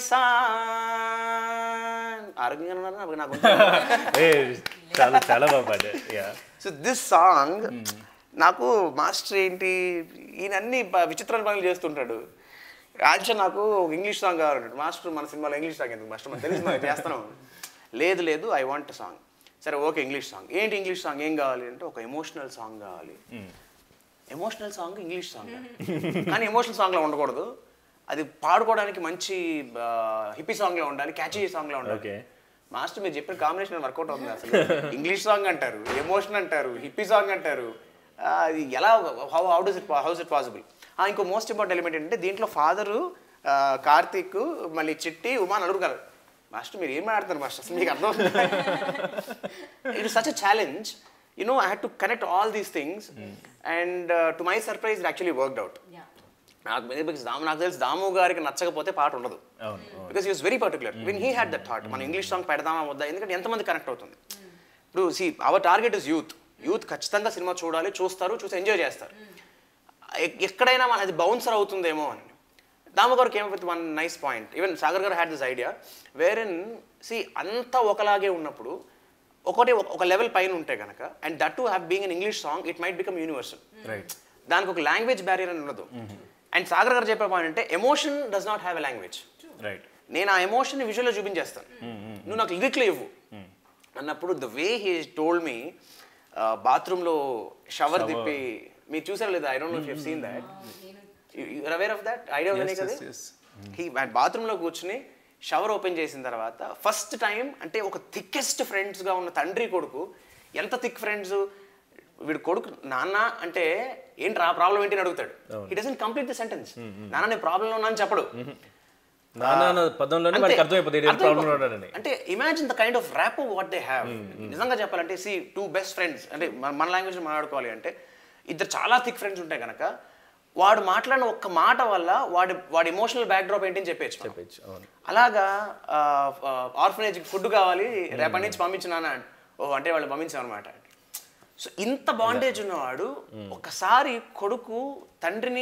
son. ఆరోగ్యంగా ఉన్నారా? నాకు నాకు ఏ చాలా చాలా బాగా పాడారు yeah so this song నాకు master ఏంటి ఈయన అన్ని ప- విచిత్రమైన పనులు చేస్తుంటాడు యాక్చువల్ నాకు ఒక ఇంగ్లీష్ సాంగ్ కావాలంటాడు మాస్టర్ మన సినిమాలో ఇంగ్లీష్ సాంగ్ ఎందుకు మాస్టర్ మనకు తెలిసి మనం చేస్తున్నాం లేదు లేదు ఐ వాంట్ సాంగ్ సరే ఓకే ఇంగ్లీష్ సాంగ్ ఏంటి ఇంగ్లీష్ సాంగ్ ఏం కావాలి అంటే ఒక ఎమోషనల్ సాంగ్ కావాలి ఎమోషనల్ సాంగ్ ఇంగ్లీష్ సాంగ్ కానీ ఎమోషనల్ సాంగ్లో ఉండకూడదు అది పాడుకోవడానికి మంచి హిప్పీ సాంగ్లో ఉండాలి క్యాచీ సాంగ్లో ఉండాలి ఓకే మాస్టర్ మీరు చెప్పిన కాంబినేషన్ వర్కౌట్ అవుతుంది అసలు ఇంగ్లీష్ సాంగ్ అంటారు ఎమోషన్ అంటారు హిప్పీ సాంగ్ అంటారు ఆ, అది ఎలా how how does it how's it possible ఇంకో మోస్ట్ ఇంపార్టెంట్ ఎలిమెంట్ ఏంటంటే దీంట్లో ఫాదరు కార్తీక్ మళ్ళీ చిట్టి ఉమా నలుగురు గారు మాస్టర్ మీరు ఏం మాట్లాడతారు మాస్టర్ అసలు మీకు అర్థం it is such a challenge you know I had to connect all these things and to my surprise it actually worked out Yeah. నాకు because దాము నాకు తెలిసి దాము గారికి నచ్చకపోతే పాట ఉండదు అవును అవును because he's very particular when he had that thought మనం ఇంగ్లీష్ సాంగ్ పెడదామా వద్దా ఎందుకంటే ఎంతమంది కనెక్ట్ అవుతుంది ఇప్పుడు see our target is youth youth ఖచ్చితంగా సినిమా చూడాలి చూస్తారు చూసి ఎంజాయ్ చేస్తారు ఎక్- ఎక్కడైనా మన అది బౌన్సర్ అవుతుందేమో అని Damu garu came with one nice point even Sagar garu had this idea where in see అంతా ఒకలాగే ఉన్నప్పుడు ఒకటి ఒక- ఒక లెవెల్ పైన ఉంటే కనుక and that to have being in English song it might become universal right దానికి ఒక లాంగ్వేజ్ బ్యారియర్ అని ఉండదు అండ్ సాగర్ గారు చెప్పే పాయింట్ అంటే emotion does not have a language right నేను ఆ ఎమోషన్ విజువల్లో చూపించేస్తాను నువ్వు నాకు లిరిక్లో ఇవ్వు అన్నప్పుడు the way he told me బాత్రూంలో షవర్ తిప్పి మీరు చూసారు లేదా I don't know you seen that your aware of that idea ఉంది Yes, కదా yes, yes. హీ బాత్రూంలో కూర్చుని షవర్ ఓపెన్ చేసిన తర్వాత ఫస్ట్ టైం అంటే ఒక థిక్కెస్ట్ ఫ్రెండ్స్గా ఉన్న తండ్రి కొడుకు ఎంత థిక్ ఫ్రెండ్స్ వీడు కొడుకు నాన్న అంటే ఏంటి రా ప్రాబ్లం ఏంటి అని అడుగుతాడు he doesn't complete the sentence నాన్న నేను ప్రాబ్లంలో ఉన్నా అని చెప్పడు నాన్న అన్న పదంలోనే అంతే. మనకి అర్థమైపోతుంది ఏం ప్రాబ్లం అర్థమైపోతుంది. ఉన్నాడని అంటే imagine the kind of rap what they have నిజంగా చెప్పాలంటే సి టూ బెస్ట్ ఫ్రెండ్స్ అంటే మన మన లాంగ్వేజ్ మాట్లాడుకోవాలి అంటే ఇద్దరు చాలా థిక్ ఫ్రెండ్స్ ఉంటాయి కనుక వాడు మాట్లాడిన ఒక్క మాట వల్ల వాడి వాడి ఎమోషనల్ బ్యాక్డ్రాప్ ఏంటి అని చెప్పేచ్చు మనం. చెప్పచ్చు అవును అలాగా ఆర్ఫనేజ్ ఫుడ్ కావాలి రేపటి నుంచి పంపించినానా ఓ అంటే వాళ్ళు పంపించాం అనమాట సో ఇంత బాండేజ్ ఉన్నవాడు ఒకసారి కొడుకు తండ్రిని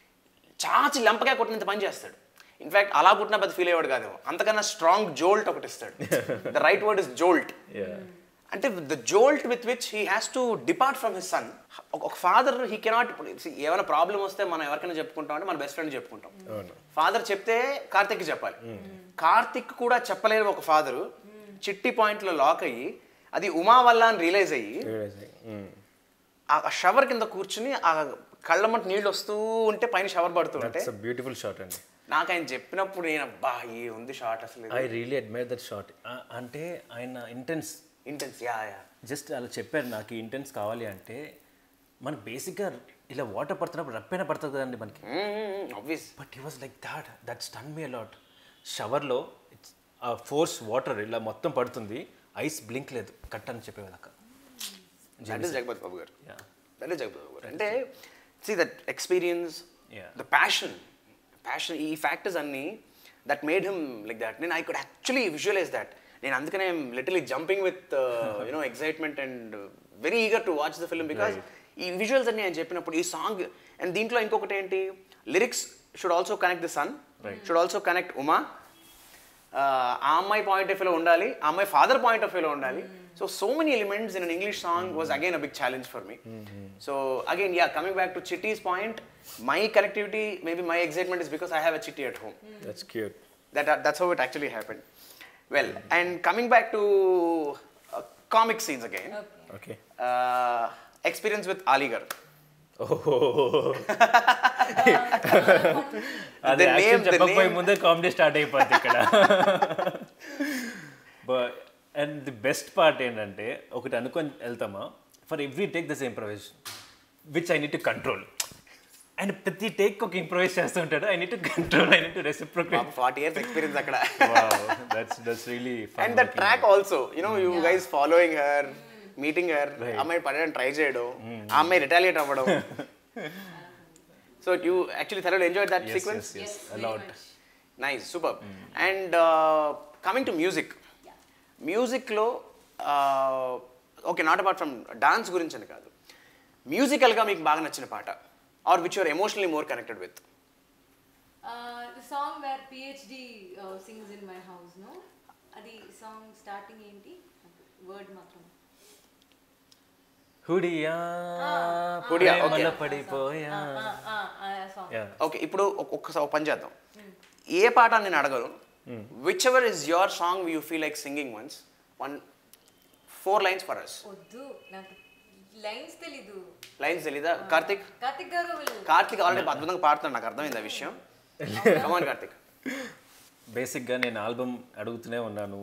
చాచి లెంపగా కొట్టినంత పని చేస్తాడు ఇన్ఫాక్ట్ అలా పుట్టిన పెద్ద ఫీల్ అయ్యాడు కాదేమో అంతకన్నా స్ట్రాంగ్ జోల్ట్ ఒకటి ఇస్తాడు the right word is jolt yeah అంటే the jolt with which he has to depart from his son ఒక ఫాదర్ హీ కెనాట్ ఏమైనా ప్రాబ్లం వస్తే మనం ఎవరికైనా చెప్పుకుంటాం అంటే మన బెస్ట్ ఫ్రెండ్ చెప్పుకుంటాం అవును ఫాదర్ చెప్తే కార్తిక్ చెప్పాలి కార్తిక్ కూడా చెప్పలేని ఒక ఫాదరు చిట్టి పాయింట్లో లాక్ అయ్యి అది ఉమా వల్ల అని రియలైజ్ అయ్యి ఆ షవర్ కింద కూర్చుని ఆ కళ్ళమంట నీళ్ళు వస్తూ ఉంటే పైన షవర్ పడుతూ ఉంటే దట్స్ బ్యూటిఫుల్ షాట్ అండి నాకు ఆయన చెప్పినప్పుడు నేను అబ్బా ఏ ఉంది షార్ట్ అసలు I really admire that shot అంటే ఆయన intense intense yeah yeah just అలా చెప్పారు నాకు ఈ ఇంటెన్స్ కావాలి అంటే మనకు బేసిక్గా ఇలా వాటర్ పడుతున్నప్పుడు రప్పైన పడుతుంది కదండి మనకి obvious but he was like that that stun me a lot షవర్లో ఆ ఫోర్స్ వాటర్ ఇలా మొత్తం పడుతుంది ఐస్ బ్లింక్ లేదు కట్ అని చెప్పేదాకా that is Jagapathi Babu garu Yeah. That is Jagapathi Babu garu అంటే see that experience Yeah. The passion passion ఈ ఫ్యాక్టర్స్ అన్నీ that made him like that నేను I could actually visualise that నేను అందుకనే little jumping with you know excitement and very eager to watch the film because ఈ visuals అన్ని ఆయన చెప్పినప్పుడు ఈ సాంగ్ అండ్ దీంట్లో ఇంకొకటి ఏంటి lyrics should also connect the son should also connect Uma ఆ అమ్మాయి పాయింట్ ఆఫ్ వ్యూలో ఉండాలి ఆ అమ్మాయి ఫాదర్ పాయింట్ ఆఫ్ వ్యూలో ఉండాలి so so many elements in an English song was again a big challenge for me so again yeah coming back to Chitti's point my connectivity maybe my excitement is because I have a Chitti at home that's cute that that's how it actually happened well and coming back to uh, comic scenes again okay uh, experience with ali gar అది The actually name- the చెప్పకపోయే name- ముందే comedy start అయిపోద్ది ఇక్కడ but and the best part ఏంటంటే ఒకటి అనుకొని వెళ్తామా for every take the same improvisation which I need to control and ప్రతి టేక్ ఒక ఇంప్రవైజ్ చేస్తూ ఉంటాడు I need to control I need to reciprocate 40 years experience అక్కడ that's that's really and the track also you know you guys following her meeting her అమ్మాయి పడడం try చేయడం ఆ అమ్మాయి రిటాలియేట్ అవ్వడం so you actually thoroughly enjoy that sequence yes, Yes, a very lot. much. Nice super and coming to music మ్యూజిక్లో okay not apart from dance గురించి అని కాదు మ్యూజికల్గా మీకు బాగా నచ్చిన పాట or which you're emotionally more connected with Uh, the song where PhD uh, sings in my house, no? అది సాంగ్ స్టార్టింగ్ ఏంటి వర్డ్ మాత్రం హుడియా హుడియా, okay. ప్రేమలో పడిపోయా సాంగ్ Yeah. ఓకే ఇప్పుడు ఒక్- ఒక్కసారి ఒక పని చేద్దాం ఏ పాట అని నేను అడగను whichever is your song you feel like singing once one four lines for us వద్దు నాకు లైన్స్ తెలీదు లైన్స్ తెలీదా కార్తిక్ కార్తిక్ గారు వీళ్ళు కార్తిక్ ఆల్రెడీ అద్భుతంగా పాడుతున్నాడు నాకు అర్థమైంది ఆ విషయం కమాన్ కార్తిక్ బేసిక్గా నేను ఆల్బమ్ అడుగుతూనే ఉన్నాను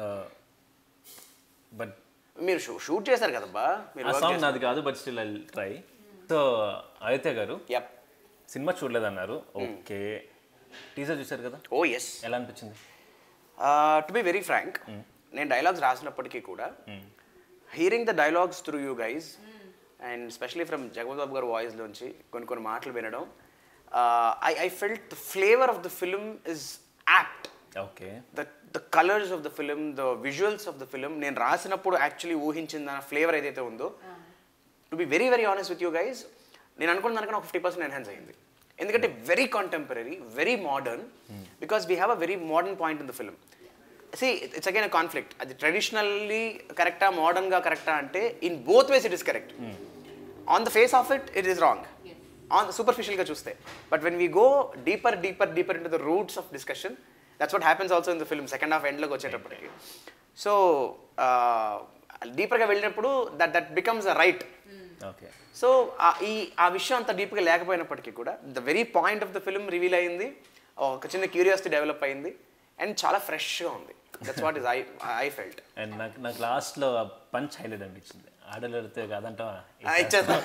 బట్ మీరు షూ షూట్ చేశారు కదబ్బా మీరు ఆ work సాంగ్ చేశారు. నాది కాదు but still I try so Aditya garu Yep. Cinema చూడలేదన్నారు ఓకే టీజర్ చూశారు కదా ఓ ఎస్ ఎలా అనిపించింది టు బి వెరీ ఫ్రాంక్ నేను డైలాగ్స్ రాసినప్పటికీ కూడా hearing the dialogues through you guys and specially from Jagapathi Babu గారి వాయిస్లోంచి కొన్ని కొన్ని మాటలు వినడం I I felt the flavour of the film is apt okay the the colours of the film the visuals of the film నేను రాసినప్పుడు actually ఊహించిన దాని ఫ్లేవర్ ఏదైతే ఉందో to be very very honest with you guys నేను అనుకున్న దానికన్నా ఒక ఫిఫ్టీ పర్సెంట్ ఎన్హాన్స్ అయింది ఎందుకంటే very contemporary very modern because we have a very modern point in the film see it's again a conflict అది traditionally కరెక్టా మోడర్న్గా కరెక్టా అంటే in both ways it is correct on the face of it it is wrong on సూపర్ఫిషియల్గా చూస్తే but when we go deeper deeper deeper in to the roots of discussion that's what happens also in the film second half ఎండ్లోకి వచ్చేటప్పటికి so డీపర్గా వెళ్ళినప్పుడు that that becomes a right okay so ఈ ఆ విషయం అంత డీప్గా లేకపోయినప్పటికీ కూడా the very point of the film reveal అయింది ఒక చిన్న క్యూరియాసిటీ డెవలప్ అయింది అండ్ చాలా ఫ్రెష్గా ఉంది that's what is I I felt and నాకు నాకు లాస్ట్లో పంచ్ హైలైట్ అనిపించింది ఆడలేడితే కాదంటావా ఇచ్చేస్తాం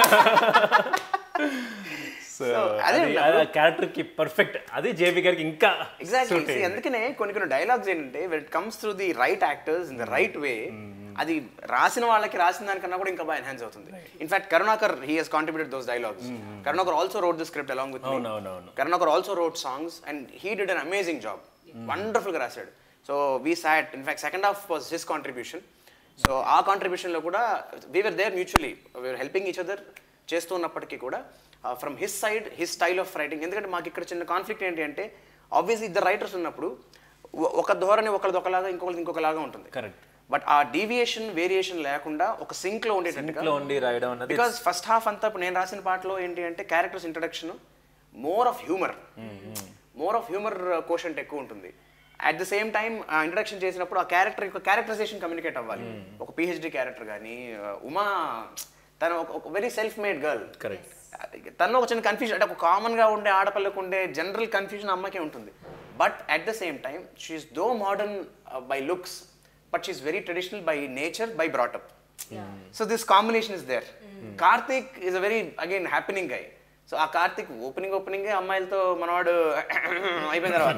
సో So, అదే అది ఉన్నప్పుడు- ఆ క్యారెక్టర్కి పర్ఫెక్ట్ అదే జేబీ గారికి ఇంకా ఎగ్జాక్ట్లీ suit అయ్యింది. అందుకనే కొన్ని కొన్ని డైలాగ్స్ ఏంటంటే when it comes through the right actors in the right way అది రాసిన వాళ్ళకి రాసిన దానికన్నా కూడా ఇంకా బాగా ఎన్హాన్స్ అవుతుంది in fact Karunakar he he's contributed those dialogues Karunakar also wrote the script along with అవునవునవును. Karunakar also wrote songs and he did an amazing job వండర్ఫుల్గా రాశాడు so we sat in fact second half was his contribution so ఆ కాంట్రిబ్యూషన్లో కూడా we are there mutually we are helping each other చేస్తూ ఉన్నప్పటికీ కూడా from his side his style of writing ఎందుకంటే మాకు ఇక్కడ చిన్న కాన్ఫ్లిక్ట్ ఏంటి అంటే ఆబ్వియస్లీ ఇద్దరు రైటర్స్ ఉన్నప్పుడు ఒ- ఒక ధోరణి ఒకరిది ఒకలాగా ఇంకొకరిది ఇంకొకలాగా ఉంటుంది కరెక్ట్ బట్ ఆ డీవియేషన్ వేరియేషన్ లేకుండా ఒక సింక్ లో ఉండేటట్టుగా ఇంట్లో ఉండి రాయడం అన్నది బికాస్ ఫస్ట్ హాఫ్ అంతా ఇప్పుడు నేను రాసిన పాటలో ఏంటి అంటే characters introduction more of humour more of humour quotient ఎక్కువ ఉంటుంది అట్ ద సేమ్ టైం ఆ ఇంట్రడక్షన్ చేసినప్పుడు ఆ క్యారెక్టర్ యొక్క క్యారెక్టరైజేషన్ కమ్యూనికేట్ అవ్వాలి ఒక పిహెచ్డి క్యారెక్టర్ కానీ ఉమా తను ఒక ఒక very self made girl Correct. తను ఒక చిన్న కన్ఫ్యూజన్ అంటే ఒక కామన్గా ఉండే ఆడపిల్లకు ఉండే జనరల్ కన్ఫ్యూజన్ అమ్మకే ఉంటుంది but at the same time she's though modern by looks but she's very traditional by nature by brought up so this combination is there Karthik is a very again happening guy so ఆ Karthik opening opening అమ్మాయిలతో మనవాడు అయిపోయిన తర్వాత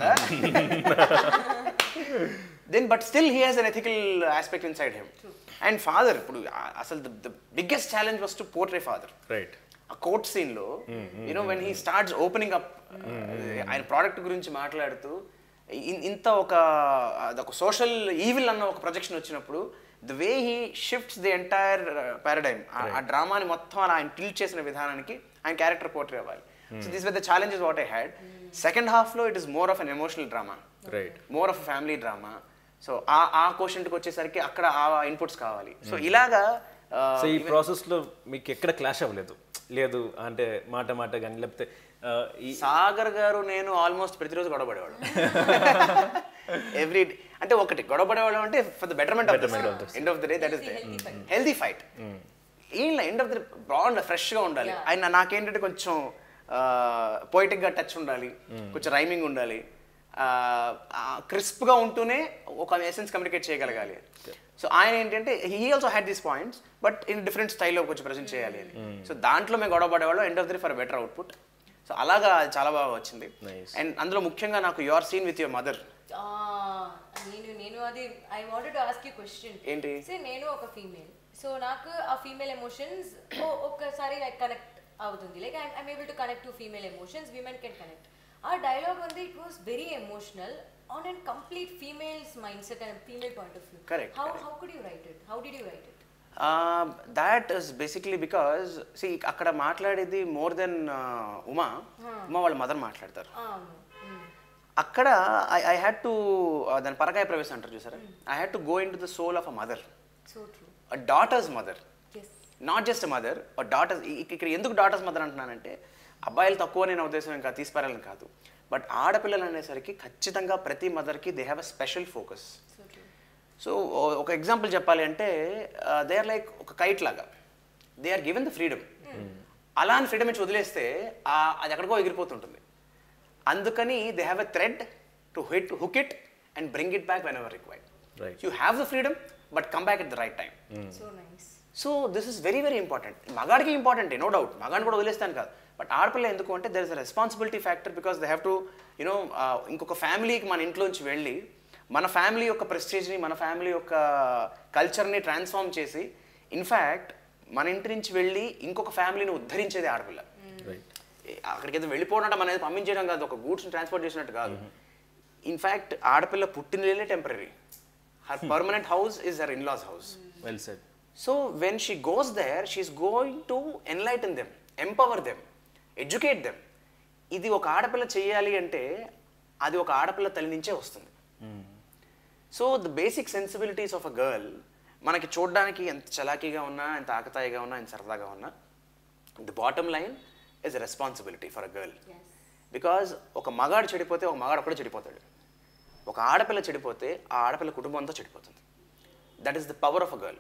then but still he has an ethical aspect inside him and father ఇప్పుడు ఆ- అసలు the biggest challenge was to portray father right ఆ court scene లో you know when he starts opening up ఆయన ప్రోడక్ట్ గురించి మాట్లాడుతూ ఇన్- ఇంత ఒక అదొక సోషల్ ఈవిల్ అన్న ఒక ప్రొజెక్షన్ వచ్చినప్పుడు the way he shifts the entire paradigm ఆ డ్రామాని మొత్తం అలా ఆయన టిల్ట్ చేసిన విధానానికి ఆయన క్యారెక్టర్ పోర్ట్రే అవ్వాలి so this with the challenges what I had second హాఫ్లో it is more of an emotional drama right more of family drama so ఆ ఆ క్వశ్చన్కి వచ్చేసరికి అక్కడ ఆ ఇన్పుట్స్ కావాలి సో ఇలాగా ఆ, సో ఈ ప్రాసెస్లో మీకు ఎక్కడ క్లాష్ అవ్వలేదు లేదు అంటే మాట మాట కానీ లేకపోతే ఆ, ఈ సాగర్ గారు నేను ఆల్మోస్ట్ ప్రతిరోజు గొడవపడేవాడు ఎవ్రీ అంటే ఒకటి గొడవపడేవాళ్ళం అంటే for the betterment of end of the day that is healthy fight ఏం ఎండ్ ఆఫ్ ద బాగుండాలి ఫ్రెష్గా ఉండాలి ఆయన నాకేంటంటే కొంచెం పోయిటిక్గా టచ్ ఉండాలి కొంచెం రైమింగ్ ఉండాలి క్రిస్ప్గా ఉంటూనే ఒక ఎసెన్స్ కమ్యూనికేట్ చేయగలగాలి సో ఆయన ఏంటంటే he also had these points but in different స్టైల్లో కొంచెం ప్రజెంట్ చేయాలి అని సో దాంట్లో మేము గొడవ పడేవాళ్ళం end of the for better output so అలాగా అది చాలా బాగా వచ్చింది Nice. అండ్ అందులో ముఖ్యంగా నాకు your scene with your mother Ah, నేను నేను అది I wanted to ask you question ఏంటి? సే నేను ఒక ఫీమేల్ సో నాకు ఆ ఫీమేల్ ఎమోషన్స్ ఒక్కసారి లైక్ కనెక్ట్ అవుతుంది like I'm able to connect to female emotions women can connect ఆ డైలాగ్ ఉంది it was very emotional on and complete females mindset and female point of view Correct, how correct. How could you write it how did you write it that is basically because see అక్కడ మాట్లాడేది more than Uma Uma వాళ్ళ mother మాట్లాడతారు అవును Mm. అక్కడ I I had to దాని పరకాయ ప్రవేశం అంటారు చూసారా I had to go in to the soul of a mother so true a daughter's mother yes not just mother daughters ఇక్కడ ఎందుకు డాటర్స్ మదర్ అంటున్నానంటే అబ్బాయిలు తక్కువ నేను ఉద్దేశం ఇంకా తీసిపారాలని కాదు బట్ ఆడపిల్లలు అనేసరికి ఖచ్చితంగా ప్రతి మదర్కి they have a special focus so true so ఒక ఎగ్జాంపుల్ చెప్పాలి అంటే దే ఆర్ లైక్ ఒక కైట్ లాగా they are given the freedom అలా అని ఫ్రీడమ్ ఇచ్చి వదిలేస్తే ఆ అది ఎక్కడికో ఎగిరిపోతుంటుంది అందుకని they have a thread to hit hook it and bring it back whenever required Right. You have the freedom but come back at the right time so nice so this is very very important మగాడికి important no doubt మగాడిని కూడా వదిలేస్తాను కాదు but ఆడపిల్ల ఎందుకు అంటే there is a responsibility factor because they have to you know ఇంకొక ఫ్యామిలీకి మన ఇంట్లోంచి వెళ్ళి మన ఫ్యామిలీ యొక్క ప్రెస్టేజ్ని మన ఫ్యామిలీ యొక్క కల్చర్ని ట్రాన్స్ఫార్మ్ చేసి ఇన్ఫ్యాక్ట్ మన ఇంటి నుంచి వెళ్ళి ఇంకొక ఫ్యామిలీని ఉద్ధరించేది ఆడపిల్ల రైట్ ఏ- అక్కడికి ఏదో వెళ్ళిపోవడం అంటే అనేది పంపించడం కాదు ఒక గూడ్స్ని ట్రాన్స్పోర్ట్ చేసినట్టు కాదు ఇన్ఫ్యాక్ట్ ఆడపిల్ల పుట్టినలే temporary her permanent house is her in-laws house well said so when she goes there she's going to enlighten them empower them educate them ఇది ఒక ఆడపిల్ల చేయాలి అంటే అది ఒక ఆడపిల్ల తల్లి నుంచే వస్తుంది so the basic sensibilities of a girl మనకి చూడడానికి ఎంత చలాకీగా ఉన్నా ఎంత ఆకతాయిగా ఉన్నా ఎంత సరదాగా ఉన్నా the bottom line is responsibility for a girl yes because ఒక మగాడు చెడిపోతే ఒక మగాడు ఒకడే చెడిపోతాడు ఒక ఆడపిల్ల చెడిపోతే ఆ ఆడపిల్ల కుటుంబం అంతా చెడిపోతుంది that is the power of a girl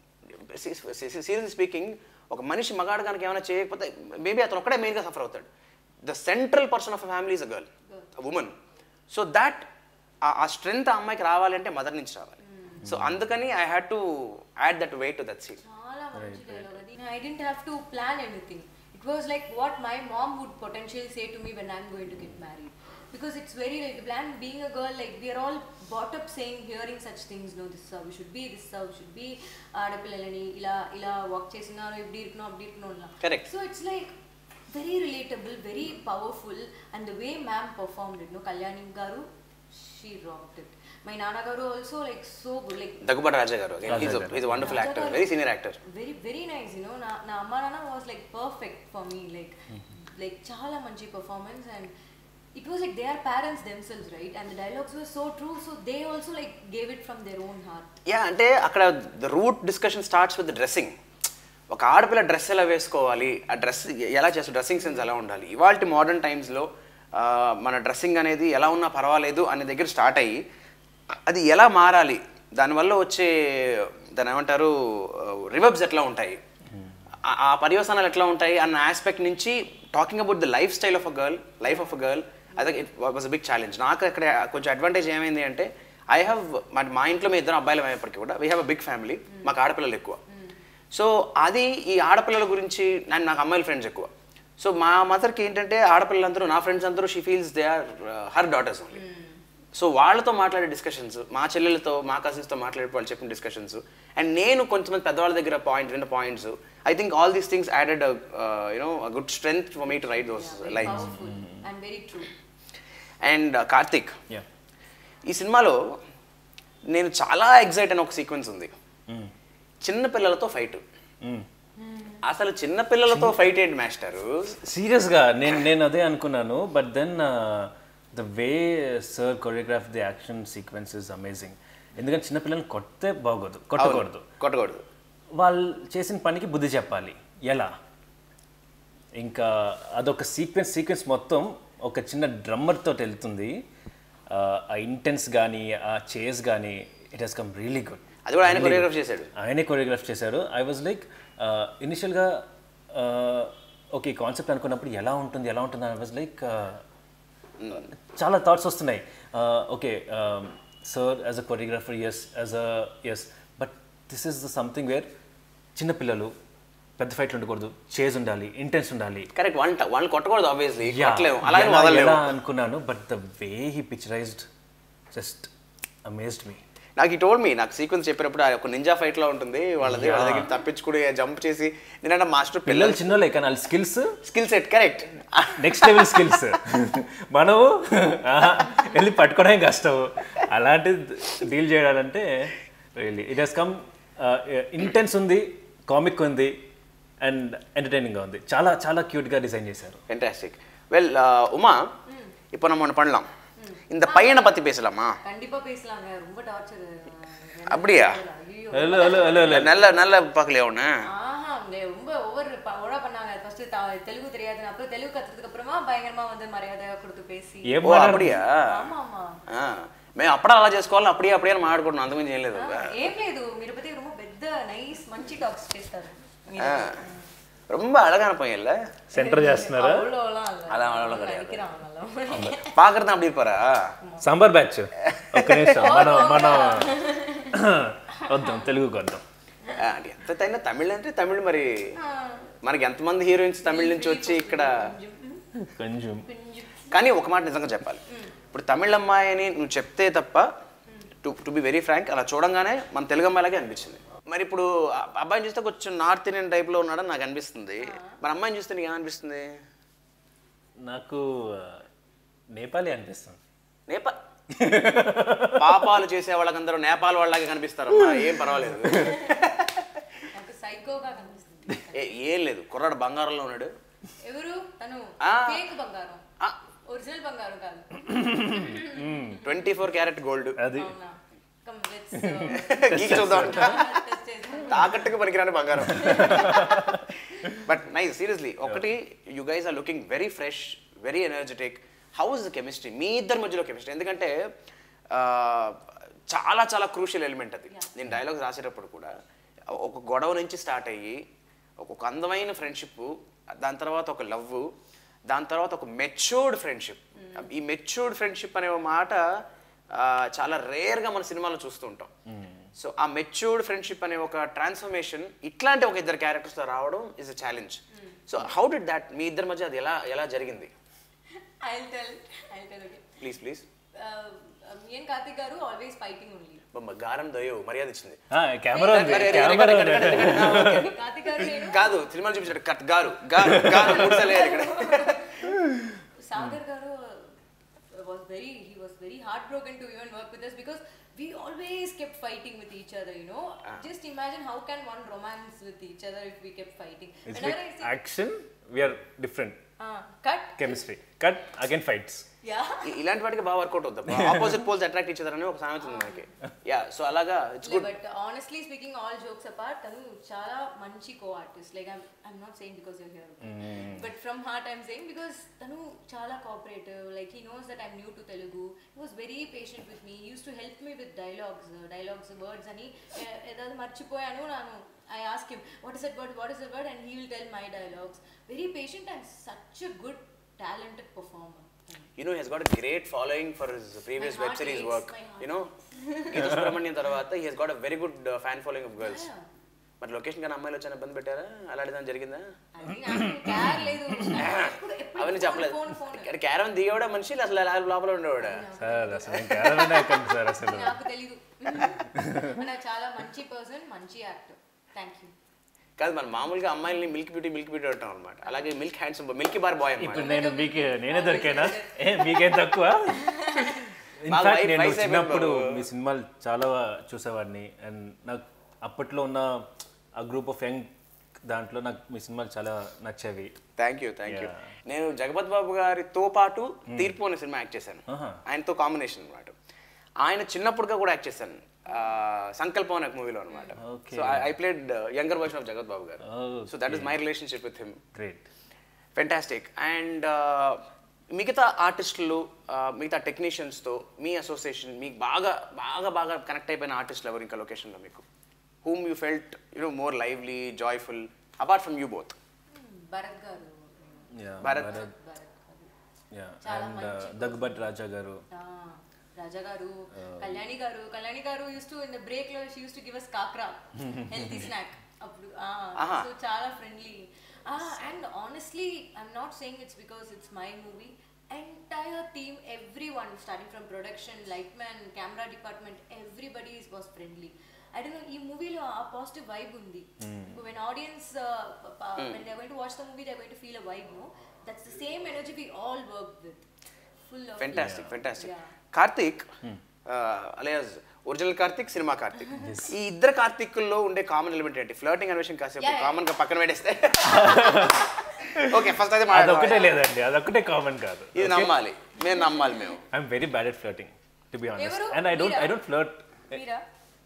serious speaking ఒక మనిషి మగాడు కనుక ఏమైనా చేయకపోతే మేబీ అతను ఒక్కడే మెయిన్గా సఫర్ అవుతాడు the central person of a family is a girl woman so that ఆ స్ట్రెంగ్త్ ఆ అమ్మాయికి రావాలి అంటే మదర్ నుంచి రావాలి సో అందుకని I had to add that way to that scene చాలా మంచి డైలాగ్ అది I didn't have to plan anything it was like what my mom would potential say to me when I'm going to get married because it's very like plan being a girl like we are all brought up saying hearing such things no this so should be this so should be ఆడపిల్లలని ఇలా ఇలా work చేసినారు ఇప్పుడు ఇరుకునో అప్పుడు ఇరుకునో Correct. So it's like very relatable very powerful and the way ma'am performed it no Kalyani garu she rocked it my నాన్నగారు also like so good like Daggubati Raja garu is wonderful actor very senior actor very very nice you know నా నా అమ్మ నాన్న was like perfect for me like like చాలా మంచి performance and it was like they are parents themselves right and the dialogues were so true so they also like gave it from their own heart yeah అంటే అక్కడ the root discussion starts with dressing ఒక ఆడపిల్ల dress ఎలా వేసుకోవాలి ఆ dress ఎలా చేస్తారు dressing sense ఎలా ఉండాలి ఇవాళ మోడర్న్ టైమ్స్లో మన డ్రెస్సింగ్ అనేది ఎలా ఉన్నా పర్వాలేదు అనే దగ్గర స్టార్ట్ అయ్యి అది ఎలా మారాలి దానివల్ల వచ్చే దాని ఏమంటారు రివర్బ్స్ ఎట్లా ఉంటాయి ఆ- ఆ పర్యవసానాలు ఎట్లా ఉంటాయి అన్న ఆస్పెక్ట్ నుంచి talking about the lifestyle of a girl life of a girl అదే it was a big challenge నాకు అక్కడ కొంచెం అడ్వాంటేజ్ ఏమైంది అంటే ఐ హ్యావ్ మా ఇంట్లో మేము ఇద్దరు అబ్బాయిలు అయ్యేప్పటికీ కూడా we have a big family మాకు ఆడపిల్లలు ఎక్కువ సో అది ఈ ఆడపిల్లల గురించి నేను నాకు అమ్మాయిల ఫ్రెండ్స్ ఎక్కువ సో మా మదర్కి ఏంటంటే ఆడపిల్లలందరూ నా ఫ్రెండ్స్ అందరూ she feels they are her daughters only so వాళ్ళతో మాట్లాడే డిస్కషన్స్ మా చెల్లెలతో మా కజిన్స్తో మాట్లాడే వాళ్ళు చెప్పిన డిస్కషన్స్ అండ్ నేను కొంతమంది పెద్దవాళ్ళ దగ్గర పాయింట్ విన్న points I think all these things added you know good strength for me to write those lines powerful and very true and Karthik yeah ఈ సినిమాలో నేను చాలా ఎగ్జైట్ అయిన ఒక సీక్వెన్స్ ఉంది చిన్న పిల్లలతో ఫైట్ అసలు చిన్న పిల్లలతో ఫైట్ ఏంటి మాస్టరు సీరియస్గా నేను నేను అదే అనుకున్నాను but then the way sir choreograph the action sequence is amazing ఎందుకంటే చిన్నపిల్లల్ని కొడితే బాగోదు కొట్టకూడదు కొట్టకూడదు వాళ్ళు చేసిన పనికి బుద్ధి చెప్పాలి ఎలా ఇంకా అదొక సీక్వెన్స్ సీక్వెన్స్ మొత్తం ఒక చిన్న డ్రమ్మర్ తోటి వెళ్తుంది ఆ, ఆ ఇంటెన్స్ కానీ ఆ చేస్ కానీ it has come really good అది కూడా ఆయన కొరియోగ్రాఫ్ చేశాడు ఆయనే కొరియోగ్రాఫ్ చేశారు ఐ వాజ్ లైక్ ఇనిషియల్గా ఓకే కాన్సెప్ట్ అనుకున్నప్పుడు ఎలా ఉంటుంది ఎలా ఉంటుంది ఐ వాజ్ లైక్ చాలా థాట్స్ వస్తున్నాయి okay sir as a choreographer as as a as but this is the something where చిన్నపిల్లలు పెద్ద ఫైట్లు ఉండకూడదు చేజ్ ఉండాలి ఇంటెన్స్ ఉండాలి కరెక్ట్ వంట వాళ్ళని కొట్టకూడదు ఆబ్వియస్లీ Yeah. కొట్టలేము అలాగే ఎలా- వదలలేము ఎలా అనుకున్నాను but the way he picturised just amazed me నాకు ఈ టోల్ మీ నాకు సీక్వెన్స్ చెప్పినప్పుడు ఆ ఒక నింజా ఫైట్ లో ఉంటుంది వాళ్ళది వాళ్ళ దగ్గర తప్పించుకుని జంప్ చేసి నేనంటే మాస్టర్ పిల్లలు పిల్లలు చిన్నోళ్ళే కానీ వాళ్ళ skills skill set correct next level skills మనము ఆహా, వెళ్ళి పట్టుకోవడం కష్టం అలాంటిది డీల్ చేయాలంటే really it has come intense ఉంది కామిక్ ఉంది అండ్ ఎంటర్టైనింగ్గా ఉంది చాలా చాలా క్యూట్గా డిజైన్ చేశారు ஃபென்டாஸ்டிக் வெல் உமா இப்போ நம்ம ஒன்று பண்ணலாம் இந்த பையனை பற்றி பேசலாமா கண்டிப்பா பேசலாங்க ரொம்ப டார்ச்சர் அப்படியா? ஐயோ ஹலோ ஹலோ ஹலோ ஹலோ நல்ல நல்ல பார்க்கலையா ஒன்று ஆஹா அவங்க ரொம்ப ஓவர் ஒழா பண்ணாங்க ஃபர்ஸ்ட் தெலுங்கு தெரியாது அப்புறம் தெலுங்கு கத்துறதுக்கு அப்புறமா பயங்கரமா வந்து மரியாதை கொடுத்து பேசி ఏం ఓ మాట్లాడు- అప్పుడియా ఆమా ఆమా ఆ, మేము అప్పుడే అలా చేసుకోవాలి అప్పుడే అప్పుడే మాట్లాడుకుంటున్నాం అంతకుమించి ఏం లేదు ఏం లేదు మీరు పத்தி ரொம்ப పెద్ద నైస్ మంచి టాక్స్ చేస్తారు మీరు. ఆ, ரொம்ப అழகான பையன்ல సెంటర్ చేస్తున్నారా அவ்வளோலாம் இல்ல. அதான் அவ்வளோ கிடையாது. நடிக்கிறாங்க நல்லா. பார்க்கறது அப்படி இருப்பாரா సాంబార్ బ్యాచ్ ఒక్క నిమిషం మనం మనం వద్దాం తెలుగుకి వద్దాం ఆ, అంటే ఎంతైనా తమిళ్ అంటే తమిళ్ మరి మనకి ఎంతమంది హీరోయిన్స్ తమిళ్ నుంచి వచ్చి ఇక్కడ కొంచెం కానీ ఒక మాట నిజంగా చెప్పాలి ఇప్పుడు తమిళ అమ్మాయి అని నువ్వు చెప్తే తప్ప to to be very frank అలా చూడంగానే మన తెలుగు అమ్మాయిలాగే అనిపించింది మరి ఇప్పుడు ఆ అబ్బాయిని చూస్తే కొంచెం నార్త్ ఇండియన్ టైప్లో ఉన్నాడని నాకు అనిపిస్తుంది మరి అమ్మాయిని చూస్తే నీకు ఏమనిపిస్తుంది నాకు ఆ, నేపాలీ అనిపిస్తుంది నేపాల్ పాపాలు చేసే వాళ్ళకందరూ నేపాల్ వాళ్ళలాగే కనిపిస్తారు ఏం పర్వాలేదు నాకు సైకోగా కనిపిస్తుంది ఏ- ఏం లేదు కుర్రాడు బంగారంలో ఉన్నాడు ఎవరు తను ఆ. ఫేక్ బంగారం ఒరిజినల్ బంగారం కాదు ట్వంటీ ఫోర్ క్యారెట్ గోల్డ్ అది అవునా కమ్ లెట్స్ గీక్ చూద్దాం తాకట్టుకు పనికిరాని బంగారం బట్ నైస్ సీరియస్లీ ఒకటి you guys are looking very fresh very energetic how is the chemistry మీ ఇద్దరి మధ్యలో కెమిస్ట్రీ ఎందుకంటే ఆ, చాలా చాలా క్రూషియల్ ఎలిమెంట్ అది నేను డైలాగ్స్ రాసేటప్పుడు కూడా ఒక గొడవ నుంచి స్టార్ట్ అయ్యి ఒక అందమైన ఫ్రెండ్షిప్ దాని తర్వాత ఒక లవ్ దాని తర్వాత ఒక మెచ్యూర్డ్ ఫ్రెండ్షిప్ ఈ మెచ్యూర్డ్ ఫ్రెండ్షిప్ అనే మాట ఆ, చాలా రేర్గా మన సినిమాలో చూస్తూ ఉంటాం సో ఆ మెచ్యూర్డ్ ఫ్రెండ్షిప్ అనే ఒక ట్రాన్స్ఫర్మేషన్ ఇట్లాంటి ఒక ఇద్దరు క్యారెక్టర్స్తో రావడం is a challenge so how did that మీ ఇద్దరి మధ్య అది ఎలా ఎలా జరిగింది I tell I tell okay please please me and Karthik garu always fighting only గారం దయో మర్యాద ఇచ్చింది కెమెరా ఉంది అరే, అరే, అరే, camera cut, cut, cut, cut, cut, okay. Karthik garu నేను కాదు సినిమాలు చూపించాడు కట్ గారు గారు గారు మూడు సార్లు వేయాలి ఇక్కడ సాగర్ గారు was very he was very heartbroken to even work with us because we always kept fighting with each other you know just imagine how can one romance with each other if we kept fighting it's whenever like i say action we're different uh, cut chemistry cut again fights yeah ఇ- ఇలాంటి వాటికి బాగా work out అవుతుంది opposite poles attract ఇచ్చేది అని ఒక సామెత ఉంది మనకి యా సో అలాగా it's good but honestly speaking all jokes apart తను చాలా మంచి co artist like I'm I'm not saying because you're here but from heart I'm saying because తను చాలా cooperative like he knows that I'm new to Telugu he was very patient with me used to help me with dialogues dialogues words అని ఏ- ఏதாவது మర్చిపోయాను నేను I ask him what is that word what is that word and he will tell my dialogues very patient and such a good talented performer you know he has got a great following for his previous My web heart series aches, work my heart. you know Geetha Subrahmanyam తర్వాత he has got a very good uh, fan following of girls Yeah. మరి location కానీ అమ్మాయిలు వచ్చాను ఇబ్బంది పెట్టారా అలాంటిదని జరిగిందా అది నాకు care లేదు ఎప్పుడు- ఎప్పుడు అవన్నీ phone, చెప్పలేదు phone, phone. క్యారవన్ దిగేవాడా మనిషి అసలు అలా లోపల ఉండేవాడా సార్ అసలు నేను క్యారవన్ ఎక్కండి సార్ అసలు నాకు తెలీదు నాకు చాలా మంచి పర్సన్ మంచి యాక్టర్ థ్యాంక్ యూ కాదు మన మామూలుగా అమ్మాయిల్ని మిల్క్ బ్యూటీ మిల్క్ బ్యూటీ అంటాం అనమాట అలాగే milk handsome milky bar boy అనమాట ఇప్పుడు నేను మీకు నేనే దొరికానా ఏ మీకేం తక్కువ మాకు ఇన్ఫాక్ట్ వయసు- నేను వయసు అయిపోయింది చిన్నప్పుడు బాబు. మీ సినిమాలు చాలా చూసేవాడిని అండ్ నాకు అప్పట్లో ఉన్న ఆ గ్రూప్ ఆఫ్ యంగ్ దాంట్లో నాకు మీ సినిమాలు చాలా నచ్చేవి thank you thank you Yeah. నేను జగపత్ బాబు గారితో పాటు తీర్పు అనే సినిమా యాక్ట్ చేశాను ఆహా. ఆయనతో కాంబినేషన్ అనమాట ఆయన చిన్నప్పుడుగా కూడా యాక్ట్ చేశాను ఆ, సంకల్పం అనే మూవీలో అనమాట Okay. So I played younger version of Jagath Babu garu Okay. So that is my relationship with him great fantastic and మిగతా ఆర్టిస్టులు మిగతా టెక్నీషియన్స్తో మీ అసోసియేషన్ మీకు బాగా బాగా బాగా కనెక్ట్ అయిపోయిన ఆర్టిస్టులు ఎవరు ఇంకా లొకేషన్లో మీకు whom you felt you know more lively joyful apart from you both Bharath garu Bharath. Bharat గారు యా చాలా అండ్ మంచి దగ్గుబట్ రాజా గారు ఆ, రాజా గారు Kalyani garu Kalyani garu used to in the break లో she used to give us khakra healthy snack అప్పుడు ఆహా. సో చాలా friendly and honestly I'm not saying it's because it's my movie entire team every one starting from production light man camera department everybody was friendly I don't know ఈ మూవీలో ఆ positive vibe ఉంది when audience when they going to watch the movie they going to feel a vibe no that's the same energy we all work with full of fantastic fantastic Yeah. Karthik alias original Karthik సినిమా కార్తీక్ ఈ ఇద్దరు కార్తీకుల్లో ఉండే common element ఏంటి flirting అనే విషయం కాసేపు Yeah, yeah. Common గా పక్కన పెడేస్తే ఓకే ఫస్ట్ అయితే అదొక్కటే మాట్లాడదాం. లేదండి అదొక్కటే కామన్ కాదు ఇది నమ్మాలి మేము నమ్మాలి మేము I'm very bad at flirting to be honest ఎవరు? అండ్ ఐ డోంట్ ఐ మీరా? డోంట్ ఫ్లర్ట్ మీరా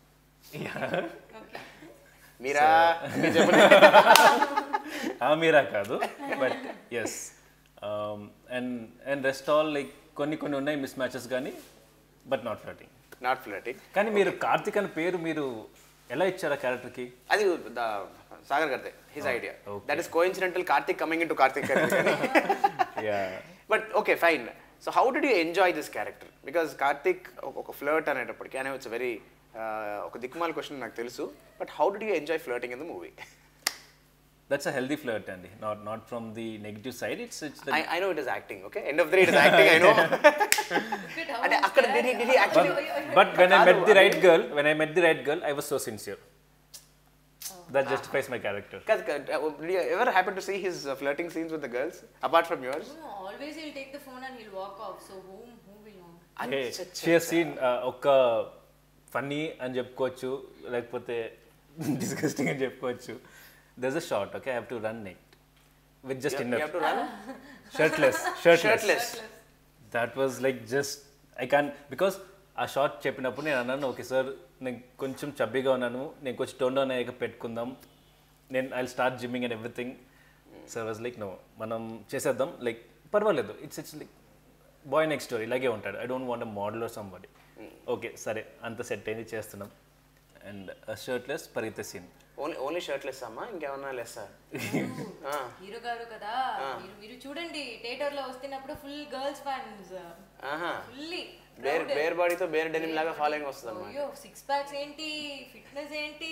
ఓకే మీరా మీరు చెప్పండి ఆ మీరా కాదు but yes and and rest all like కొన్ని కొన్ని ఉన్నాయి మిస్ మ్యాచెస్ కానీ but not flirting not flirting కానీ మీరు కార్తిక్ అనే పేరు మీరు ఎలా ఇచ్చారు ఆ క్యారెక్టర్కి అది ద- సాగర్ గారిదే his idea okay. That is coincidental Karthik coming in to Karthik yeah but okay fine so how did you enjoy this character because Karthik ఒక ఫ్లర్ట్ అనేటప్పటికి అనే ఇట్స్ వెరీ ఒక దిక్మాల క్వశ్చన్ నాకు తెలుసు but how did you enjoy flirting in the movie that's a healthy flirt అండి not not from the negative side it's it's I I know it is acting okay end of the day it is acting I know అంటే అక్కడ did he- did he actually but when I met the right girl when I met the right girl I was so sincere that justifies my character ever happy to see his flirting scenes with the girls apart from yours always will take the phone and he'll walk off so whom who will no sheer scene ఒక funny అని చెప్పుకోవచ్చు లేకపోతే disgusting అని చెప్పుకోవచ్చు there's a shot okay I have to run net with just inner to run shirtless shirtless shirtless that was like just I can because ఆ shot చెప్పినప్పుడు నేను అన్నాను ఓకే సార్ నేను కొంచెం చబ్బీగా ఉన్నాను నేను కొంచెం టోన్ డౌన్ అయ్యాక పెట్టుకుందాం నేను I start gymming and everything sir was like no మనం చేసేద్దాం లైక్ పర్వాలేదు it's it's like boy next story ఇలాగే ఉంటాడు I don't want model or somebody okay సరే అంత సెట్ అయింది చేస్తున్నాం అండ్ షర్ట్లెస్ పరిగెత్తే సీన్ ఓన్లీ ఓన్లీ షర్ట్లెస్ అమ్మా ఇంకేమన్నా లెస్సా హీరో గారు కదా మీరు మీరు చూడండి థియేటర్ లో వస్తున్నప్పుడు ఫుల్ గర్ల్స్ ఫ్యాన్స్ ఆహా ఫుల్లీ బేర్ బేర్ బాడీతో బేర్ డెనిమ్ లాగా ఫాలోయింగ్ వస్తుంది అన్నమాట అయ్యో సిక్స్ ప్యాక్స్ ఏంటి ఫిట్నెస్ ఏంటి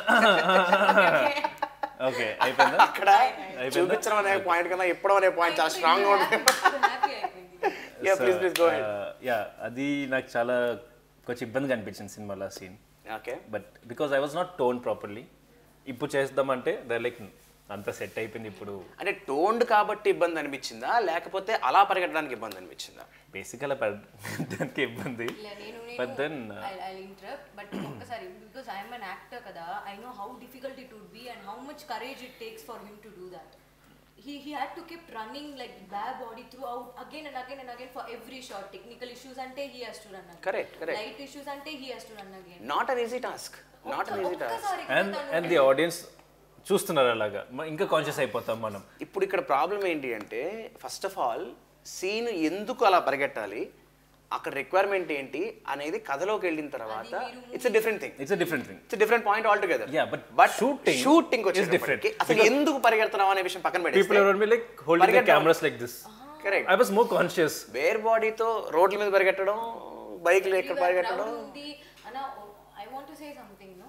ఓకే అయిపోయిందా అక్కడ చూపించడం అనే పాయింట్ కన్నా ఇప్పడం అనే పాయింట్ చాలా స్ట్రాంగ్ గా ఉంటుంది హ్యాపీ అయిపోయింది yeah please please go ahead yeah అది నాకు చాలా కొంచెం ఇబ్బందిగా అనిపించింది సినిమాలో ఆ scene okay but because I was not tone properly ఇప్పుడు చేద్దామంటే ద లైక్ అంత సెట్ అయిపోయింది ఇప్పుడు అంటే టోన్డ్ కాబట్టి ఇబ్బంది అనిపించిందా లేకపోతే అలా పరిగెట్టడానికి ఇబ్బంది అనిపించిందా బేసిక్ అలా పెట్టడానికి ఇబ్బంది ఇలా నేను but then I interrupt but ఒక్కసారి బికాస్ ఐఎమ్ అన్ యాక్టర్ కదా I know how difficult it would be and how much courage it takes for him to do that he he had to keep running like bare body throughout again and again and again for every shot technical issues ante he has to run again Correct, correct. light issues ante he has to run again not an easy task not an easy task ఒక్కసారి and and the audience చూస్తున్నారు అలాగా మ- ఇంకా conscious అయిపోతాం మనం ఇప్పుడు ఇక్కడ problem ఏంటి అంటే ఫస్ట్ ఆఫ్ ఆల్ సీన్ ఎందుకు అలా పరిగెట్టాలి అక్కడ రిక్వైర్మెంట్ ఏంటి అనేది కథలోకి వెళ్ళిన తర్వాత it's different thing it's a different thing it's different point altogether Yeah, but but shooting shooting is different. అసలు ఎందుకు పరిగెడుతున్నాం అనే విషయం పక్కన పీపుల్ పెట్టి are me like holding the పరిగెట్టడం. Cameras like this correct I was more conscious bare బాడీతో రోడ్ల మీద పరిగెట్టడం బైక్లు ఎక్కడ పరిగెట్టడం ఉంది అన్న I want to say something no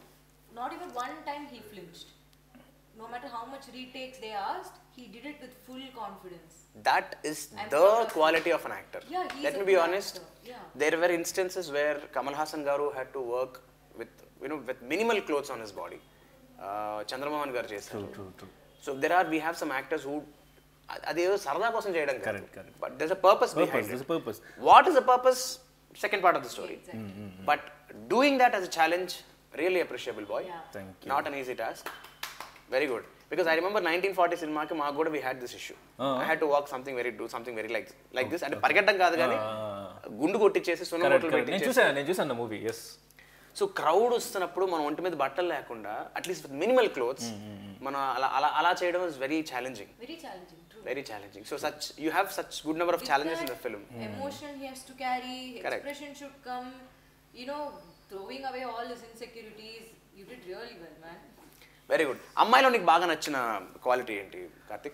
not even one time he flinched. No matter how much retakes they asked, he did it with full confidence. that is I'm the proud of quality of an actor. Yeah, he's Let a me be good honest. actor. Yeah. There were instances where Kamal Hassan garu had to work with you know with minimal clothes on his body. Uh, Chandramohan garu చేశారు true true so there are we have some actors who అదేదో సరదా కోసం చేయడం Correct, correct. But there's a purpose Purpose, behind there's a purpose. What is the purpose second part of the story Exactly. But doing that as a challenge really appreciable boy Yeah. Thank you not an easy task very good because I remember nineteen forty సినిమాకి మాకు కూడా we had this issue I had to work something very do something very like like this అంటే పరిగెట్టడం కాదు కానీ గుండు కొట్టించేసి సున్న correct కొట్లు కరెక్ట్ నేను పెట్టి చూసాను నేను చూసాను మూవీ ఎస్ సో క్రౌడ్ వస్తున్నప్పుడు మనం ఒంటి మీద బట్టలు లేకుండా అట్లీస్ట్ విత్ మినిమల్ క్లోత్స్ మనం అలా అలా అలా చేయడం is very challenging Very challenging, true. Very challenging so such you have such good number of With challenges in the that film Emotion he has to carry, Correct. expression should come. You know, throwing away all his insecurities. You did really well, man. Very good అమ్మాయిలో నీకు బాగా నచ్చిన quality ఏంటి కార్తిక్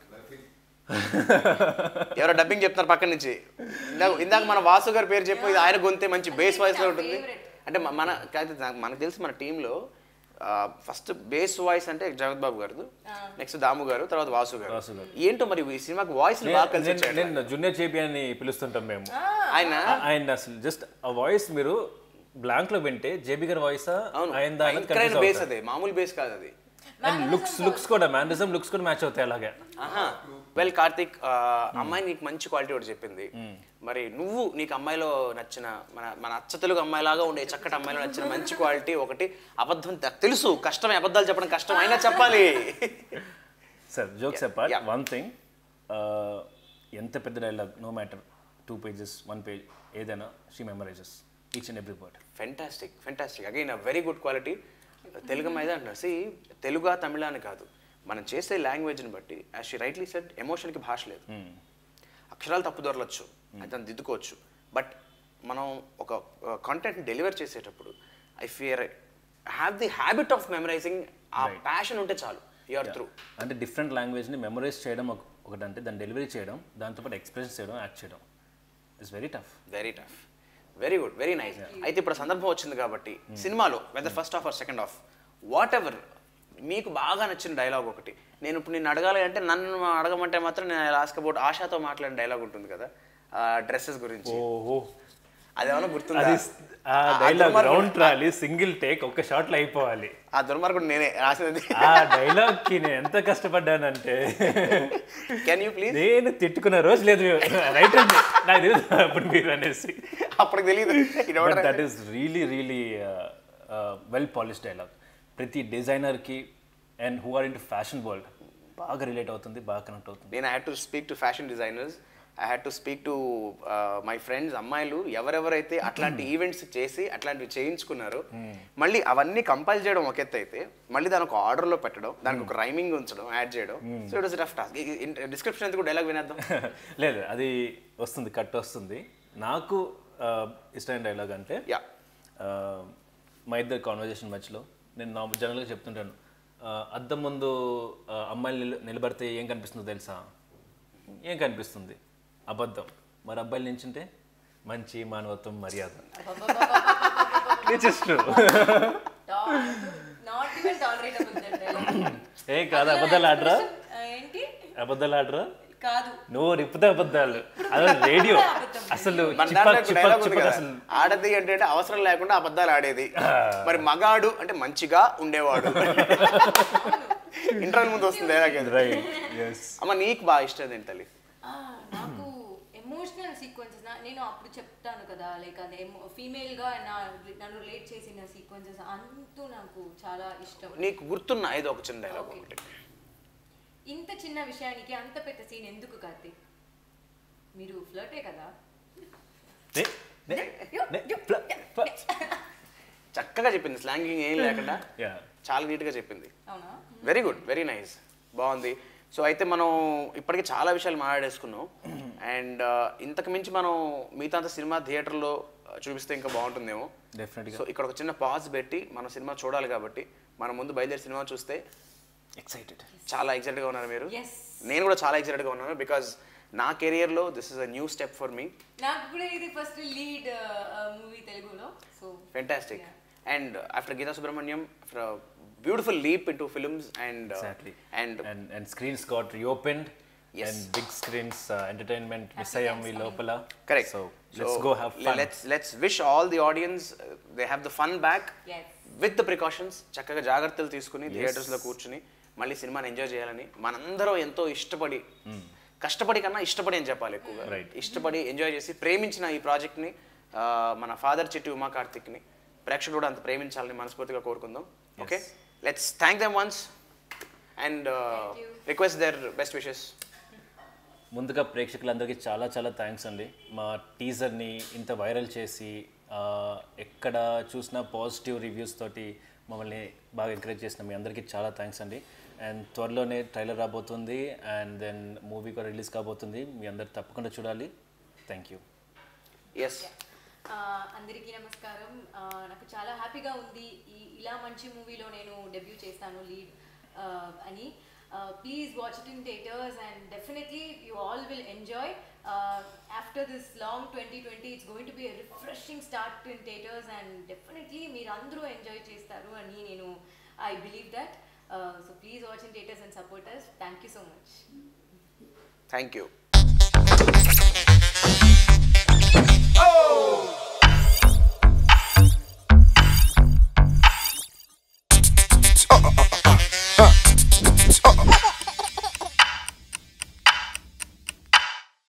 ఎవరో dubbing చెప్తున్నారు పక్కన నుంచి ఇందాక ఇందాక మన వాసు గారి పేరు చెప్పు ఇది ఆయన గొంతే మంచి బేస్ వాయిస్ లో ఉంటుంది Favorite. అంటే మ- మన కాదు, నాకు- మనకు తెలిసి మన టీంలో ఫస్ట్ బేస్ వాయిస్ అంటే జగత్ బాబు గారు నెక్స్ట్ దాము గారు తర్వాత వాసు గారు వాసు గారు. ఏంటో మరి ఈ సినిమాకి వాయిస్ బాగా కలిసి నేను వచ్చాయి నేను జూనియర్ చేపి అని పిలుస్తుంటాం మేము ఆయన ఆ- ఆయన అసలు జస్ట్ ఆ వాయిస్ మీరు బ్లాంక్ లో వింటే జేబీ గారి వాయిస్ అవును ఆయన దాని భయంకరమైన బేస్ అదే మామూలు బేస్ కాదు అది అండ్ లుక్స్ లుక్స్ కూడా మ్యానరిజం లుక్స్ కూడా మ్యాచ్ అవుతాయి అలాగే వెల్ కార్తిక్ ఆ, అమ్మాయి నీకు మంచి క్వాలిటీ ఒకటి చెప్పింది మరి నువ్వు నీకు అమ్మాయిలో నచ్చిన మన మన అచ్చ తెలుగు అమ్మాయిలాగా ఉండే చక్కటి అమ్మాయిలో నచ్చిన మంచి క్వాలిటీ ఒకటి అబద్ధం తె- తెలుసు కష్టమే అబద్ధాలు చెప్పడం కష్టం అయినా చెప్పాలి sir jokes apart yeah. One thing ఎంత పెద్ద dialogue no matter two pages one page ఏదైనా she memorises each and every word fantastic fantastic again a very good quality Telugu మీద అంటున్నారు సి తెలుగు తమిళ అని కాదు మనం చేసే లాంగ్వేజ్ని బట్టి యాజ్ షీ రైట్లీ సెడ్ ఎమోషన్కి భాష లేదు అక్షరాలు తప్పు దొరలొచ్చు అయితే దాన్ని దిద్దుకోవచ్చు బట్ మనం ఒక కాంటెంట్ డెలివర్ చేసేటప్పుడు I fear have the habit of memorising ఆ ప్యాషన్ ఉంటే చాలు యూఆర్ త్రూ అంటే డిఫరెంట్ లాంగ్వేజ్ని మెమరైజ్ చేయడం ఒక- ఒకటంటే దాన్ని డెలివరీ చేయడం దాంతోపాటు ఎక్స్ప్రెస్ చేయడం యాక్ట్ చేయడం it's very tough very tough very good very nice అయితే ఇప్పుడు సందర్భం వచ్చింది కాబట్టి సినిమాలో whether first half or second half whatever మీకు బాగా నచ్చిన డైలాగ్ ఒకటి నేను ఇప్పుడు నిన్ను అడగాలి అంటే నన్ను అడగమంటే మాత్రం నేను లాస్ట్ అబౌట్ ఆశాతో మాట్లాడిన డైలాగ్ ఉంటుంది కదా డ్రెస్సెస్ గురించి ఓహో అదేమన్నా గుర్తుందా అది ఆ ఆ డైలాగ్ దుర్మార్గుడు- రౌండ్ ట్రాలీ సింగిల్ టేక్ ఒక్క షాట్ లో అయిపోవాలి ఆ దుర్మార్గుడు నేనే రాసినది ఆ డైలాగ్ కి నేను ఎంత కష్టపడ్డానంటే కెన్ యూ ప్లీజ్ నేను తిట్టుకున్న రోజు లేదు రైట్ అండి నాకు తెలియదు అప్పుడు మీరు అనేసి అప్పటికి తెలియదు but that is really really well polish dialogue ప్రతి డిజైనర్కి and who are in fashion world బాగా రిలేట్ అవుతుంది బాగా కనెక్ట్ అవుతుంది నేను I had to speak to fashion designers I had to speak to my friends అమ్మాయిలు ఎవరెవరైతే అట్లాంటి ఈవెంట్స్ చేసి అట్లాంటివి చేయించుకున్నారో మళ్ళీ అవన్నీ కంపైల్ చేయడం ఒక ఎత్తు అయితే మళ్ళీ దాని ఒక ఆర్డర్లో పెట్టడం దానికి ఒక రైమింగ్ ఉంచడం యాడ్ చేయడం so it was rough task description ఎందుకు డైలాగ్ వినేద్దాం లేదు అది వస్తుంది కట్ వస్తుంది నాకు uh, ఇష్టమైన డైలాగ్ అంటే యా uh, మా ఇద్దరు కాన్వర్జేషన్ మధ్యలో నేను నా జనరల్గా చెప్తుంటాను uh, అద్దం ముందు uh, అమ్మాయిలు నిల- నిలబడితే ఏం కనిపిస్తుందో తెలుసా ఏం కనిపిస్తుంది అబద్ధం మరి అబ్బాయిలు నించుంటే మంచి మానవత్వం మర్యాద it's true Not even tolerable that dialogue. ఏ కాదు అబద్ధాలు ఆడరా ఆ, ఏంటి అబద్ధాలు ఆడరా కాదు నువ్వు రిప్పుతే అబద్ధాలు అదే రేడియో అసలు మన చిపక్ దాంట్లో చిపక్ డైలాగ్ ఉంది చిపక్ కదా అసలు ఆడది అంటే అంటే అవసరం లేకుండా అబద్ధాలు ఆడేది మరి మగాడు అంటే మంచిగా ఉండేవాడు ఇంటర్వ్యూ ముందు వస్తుంది డైలాగ్ అది. రైట్ ఎస్ అమ్మ నీకు బాగా ఇష్టం ఏంటి తల్లి ఆ, నాకు ఎమోషనల్ సీక్వెన్సెస్ నేను అప్పుడు చెప్తాను కదా లైక్ అదే ఫీమేల్ గా నా నన్ను రిలేట్ చేసిన సీక్వెన్సెస్ అంతూ నాకు చాలా ఇష్టం నీకు గుర్తున్న ఏదో ఒక చిన్న డైలాగ్ Okay. ఒకటి ఇంత చిన్న విషయానికి అంత పెద్ద సీన్ ఎందుకు కార్తీక్ మీరు ఫ్లర్టే కదా చక్కగా చెప్పింది స్లాంగింగ్ ఏం లేకుండా యా చాలా నీట్గా చెప్పింది అవునా వెరీ గుడ్ వెరీ నైస్ బాగుంది సో అయితే మనం ఇప్పటికే చాలా విషయాలు మాట్లాడేసుకున్నాం అండ్ ఇంతకు మించి మనం మిగతా అంత సినిమా థియేటర్లో చూపిస్తే ఇంకా బాగుంటుందేమో డెఫినెట్గా సో ఇక్కడ ఒక చిన్న పాజ్ పెట్టి మనం సినిమా చూడాలి కాబట్టి మన ముందు బయలుదేరి సినిమా చూస్తే ఎక్సైటెడ్ చాలా ఎక్సైటెడ్గా ఉన్నారు మీరు ఎస్ నేను కూడా చాలా ఎక్సైటెడ్గా ఉన్నాను బికాజ్ నా కెరియర్లో this is a new step for me నాకు కూడా ఇది ఫస్ట్ లీడ్ మూవీ తెలుగులో so fantastic and after Geetha Subrahmanyam after beautiful leap into films and Exactly. And and and screens got reopened Yes. and big screens uh, entertainment miss అయ్యాం ఈ లోపల correct so let's go have fun let's let's wish all the audience they have the fun back Yes. With the precautions చక్కగా జాగ్రత్తలు తీసుకుని థియేటర్స్లో కూర్చుని మళ్ళీ సినిమాని ఎంజాయ్ చేయాలని మనందరం ఎంతో ఇష్టపడి కష్టపడి కన్నా ఇష్టపడి అని చెప్పాలి ఎక్కువగా Right. ఇష్టపడి ఎంజాయ్ చేసి ప్రేమించిన ఈ ప్రాజెక్ట్ని మన ఫాదర్ చిట్టి ఉమా కార్తిక్ని ప్రేక్షకుడు కూడా అంత ప్రేమించాలని మనస్ఫూర్తిగా కోరుకుందాం okay let's thank them once and you. Request their best wishes ముందుగా ప్రేక్షకులందరికీ చాలా చాలా థ్యాంక్స్ అండి మా టీజర్ని ఇంత వైరల్ చేసి ఆ, ఎక్కడ చూసినా పాజిటివ్ రివ్యూస్ తోటి మమ్మల్ని బాగా ఎంకరేజ్ చేసిన మీ అందరికీ చాలా థ్యాంక్స్ అండి అండ్ త్వరలోనే ట్రైలర్ రాబోతుంది అండ్ దెన్ మూవీ కూడా రిలీజ్ కాబోతుంది మీ అందరు తప్పకుండా చూడాలి థ్యాంక్ యూ ఎస్ ఆ, అందరికీ నమస్కారం ఆ, నాకు చాలా హ్యాపీగా ఉంది ఈ ఇలా మంచి మూవీలో నేను డెబ్యూ చేస్తాను లీడ్ అని please watch it in theatres and definitely you all will enjoy after this long twenty twenty it's going to be refreshing start in theatres and definitely మీరు అందరూ ఎంజాయ్ చేస్తారు అని నేను I believe that so please watch in theatres and supporters thank you so much thank you Uh, uh, uh,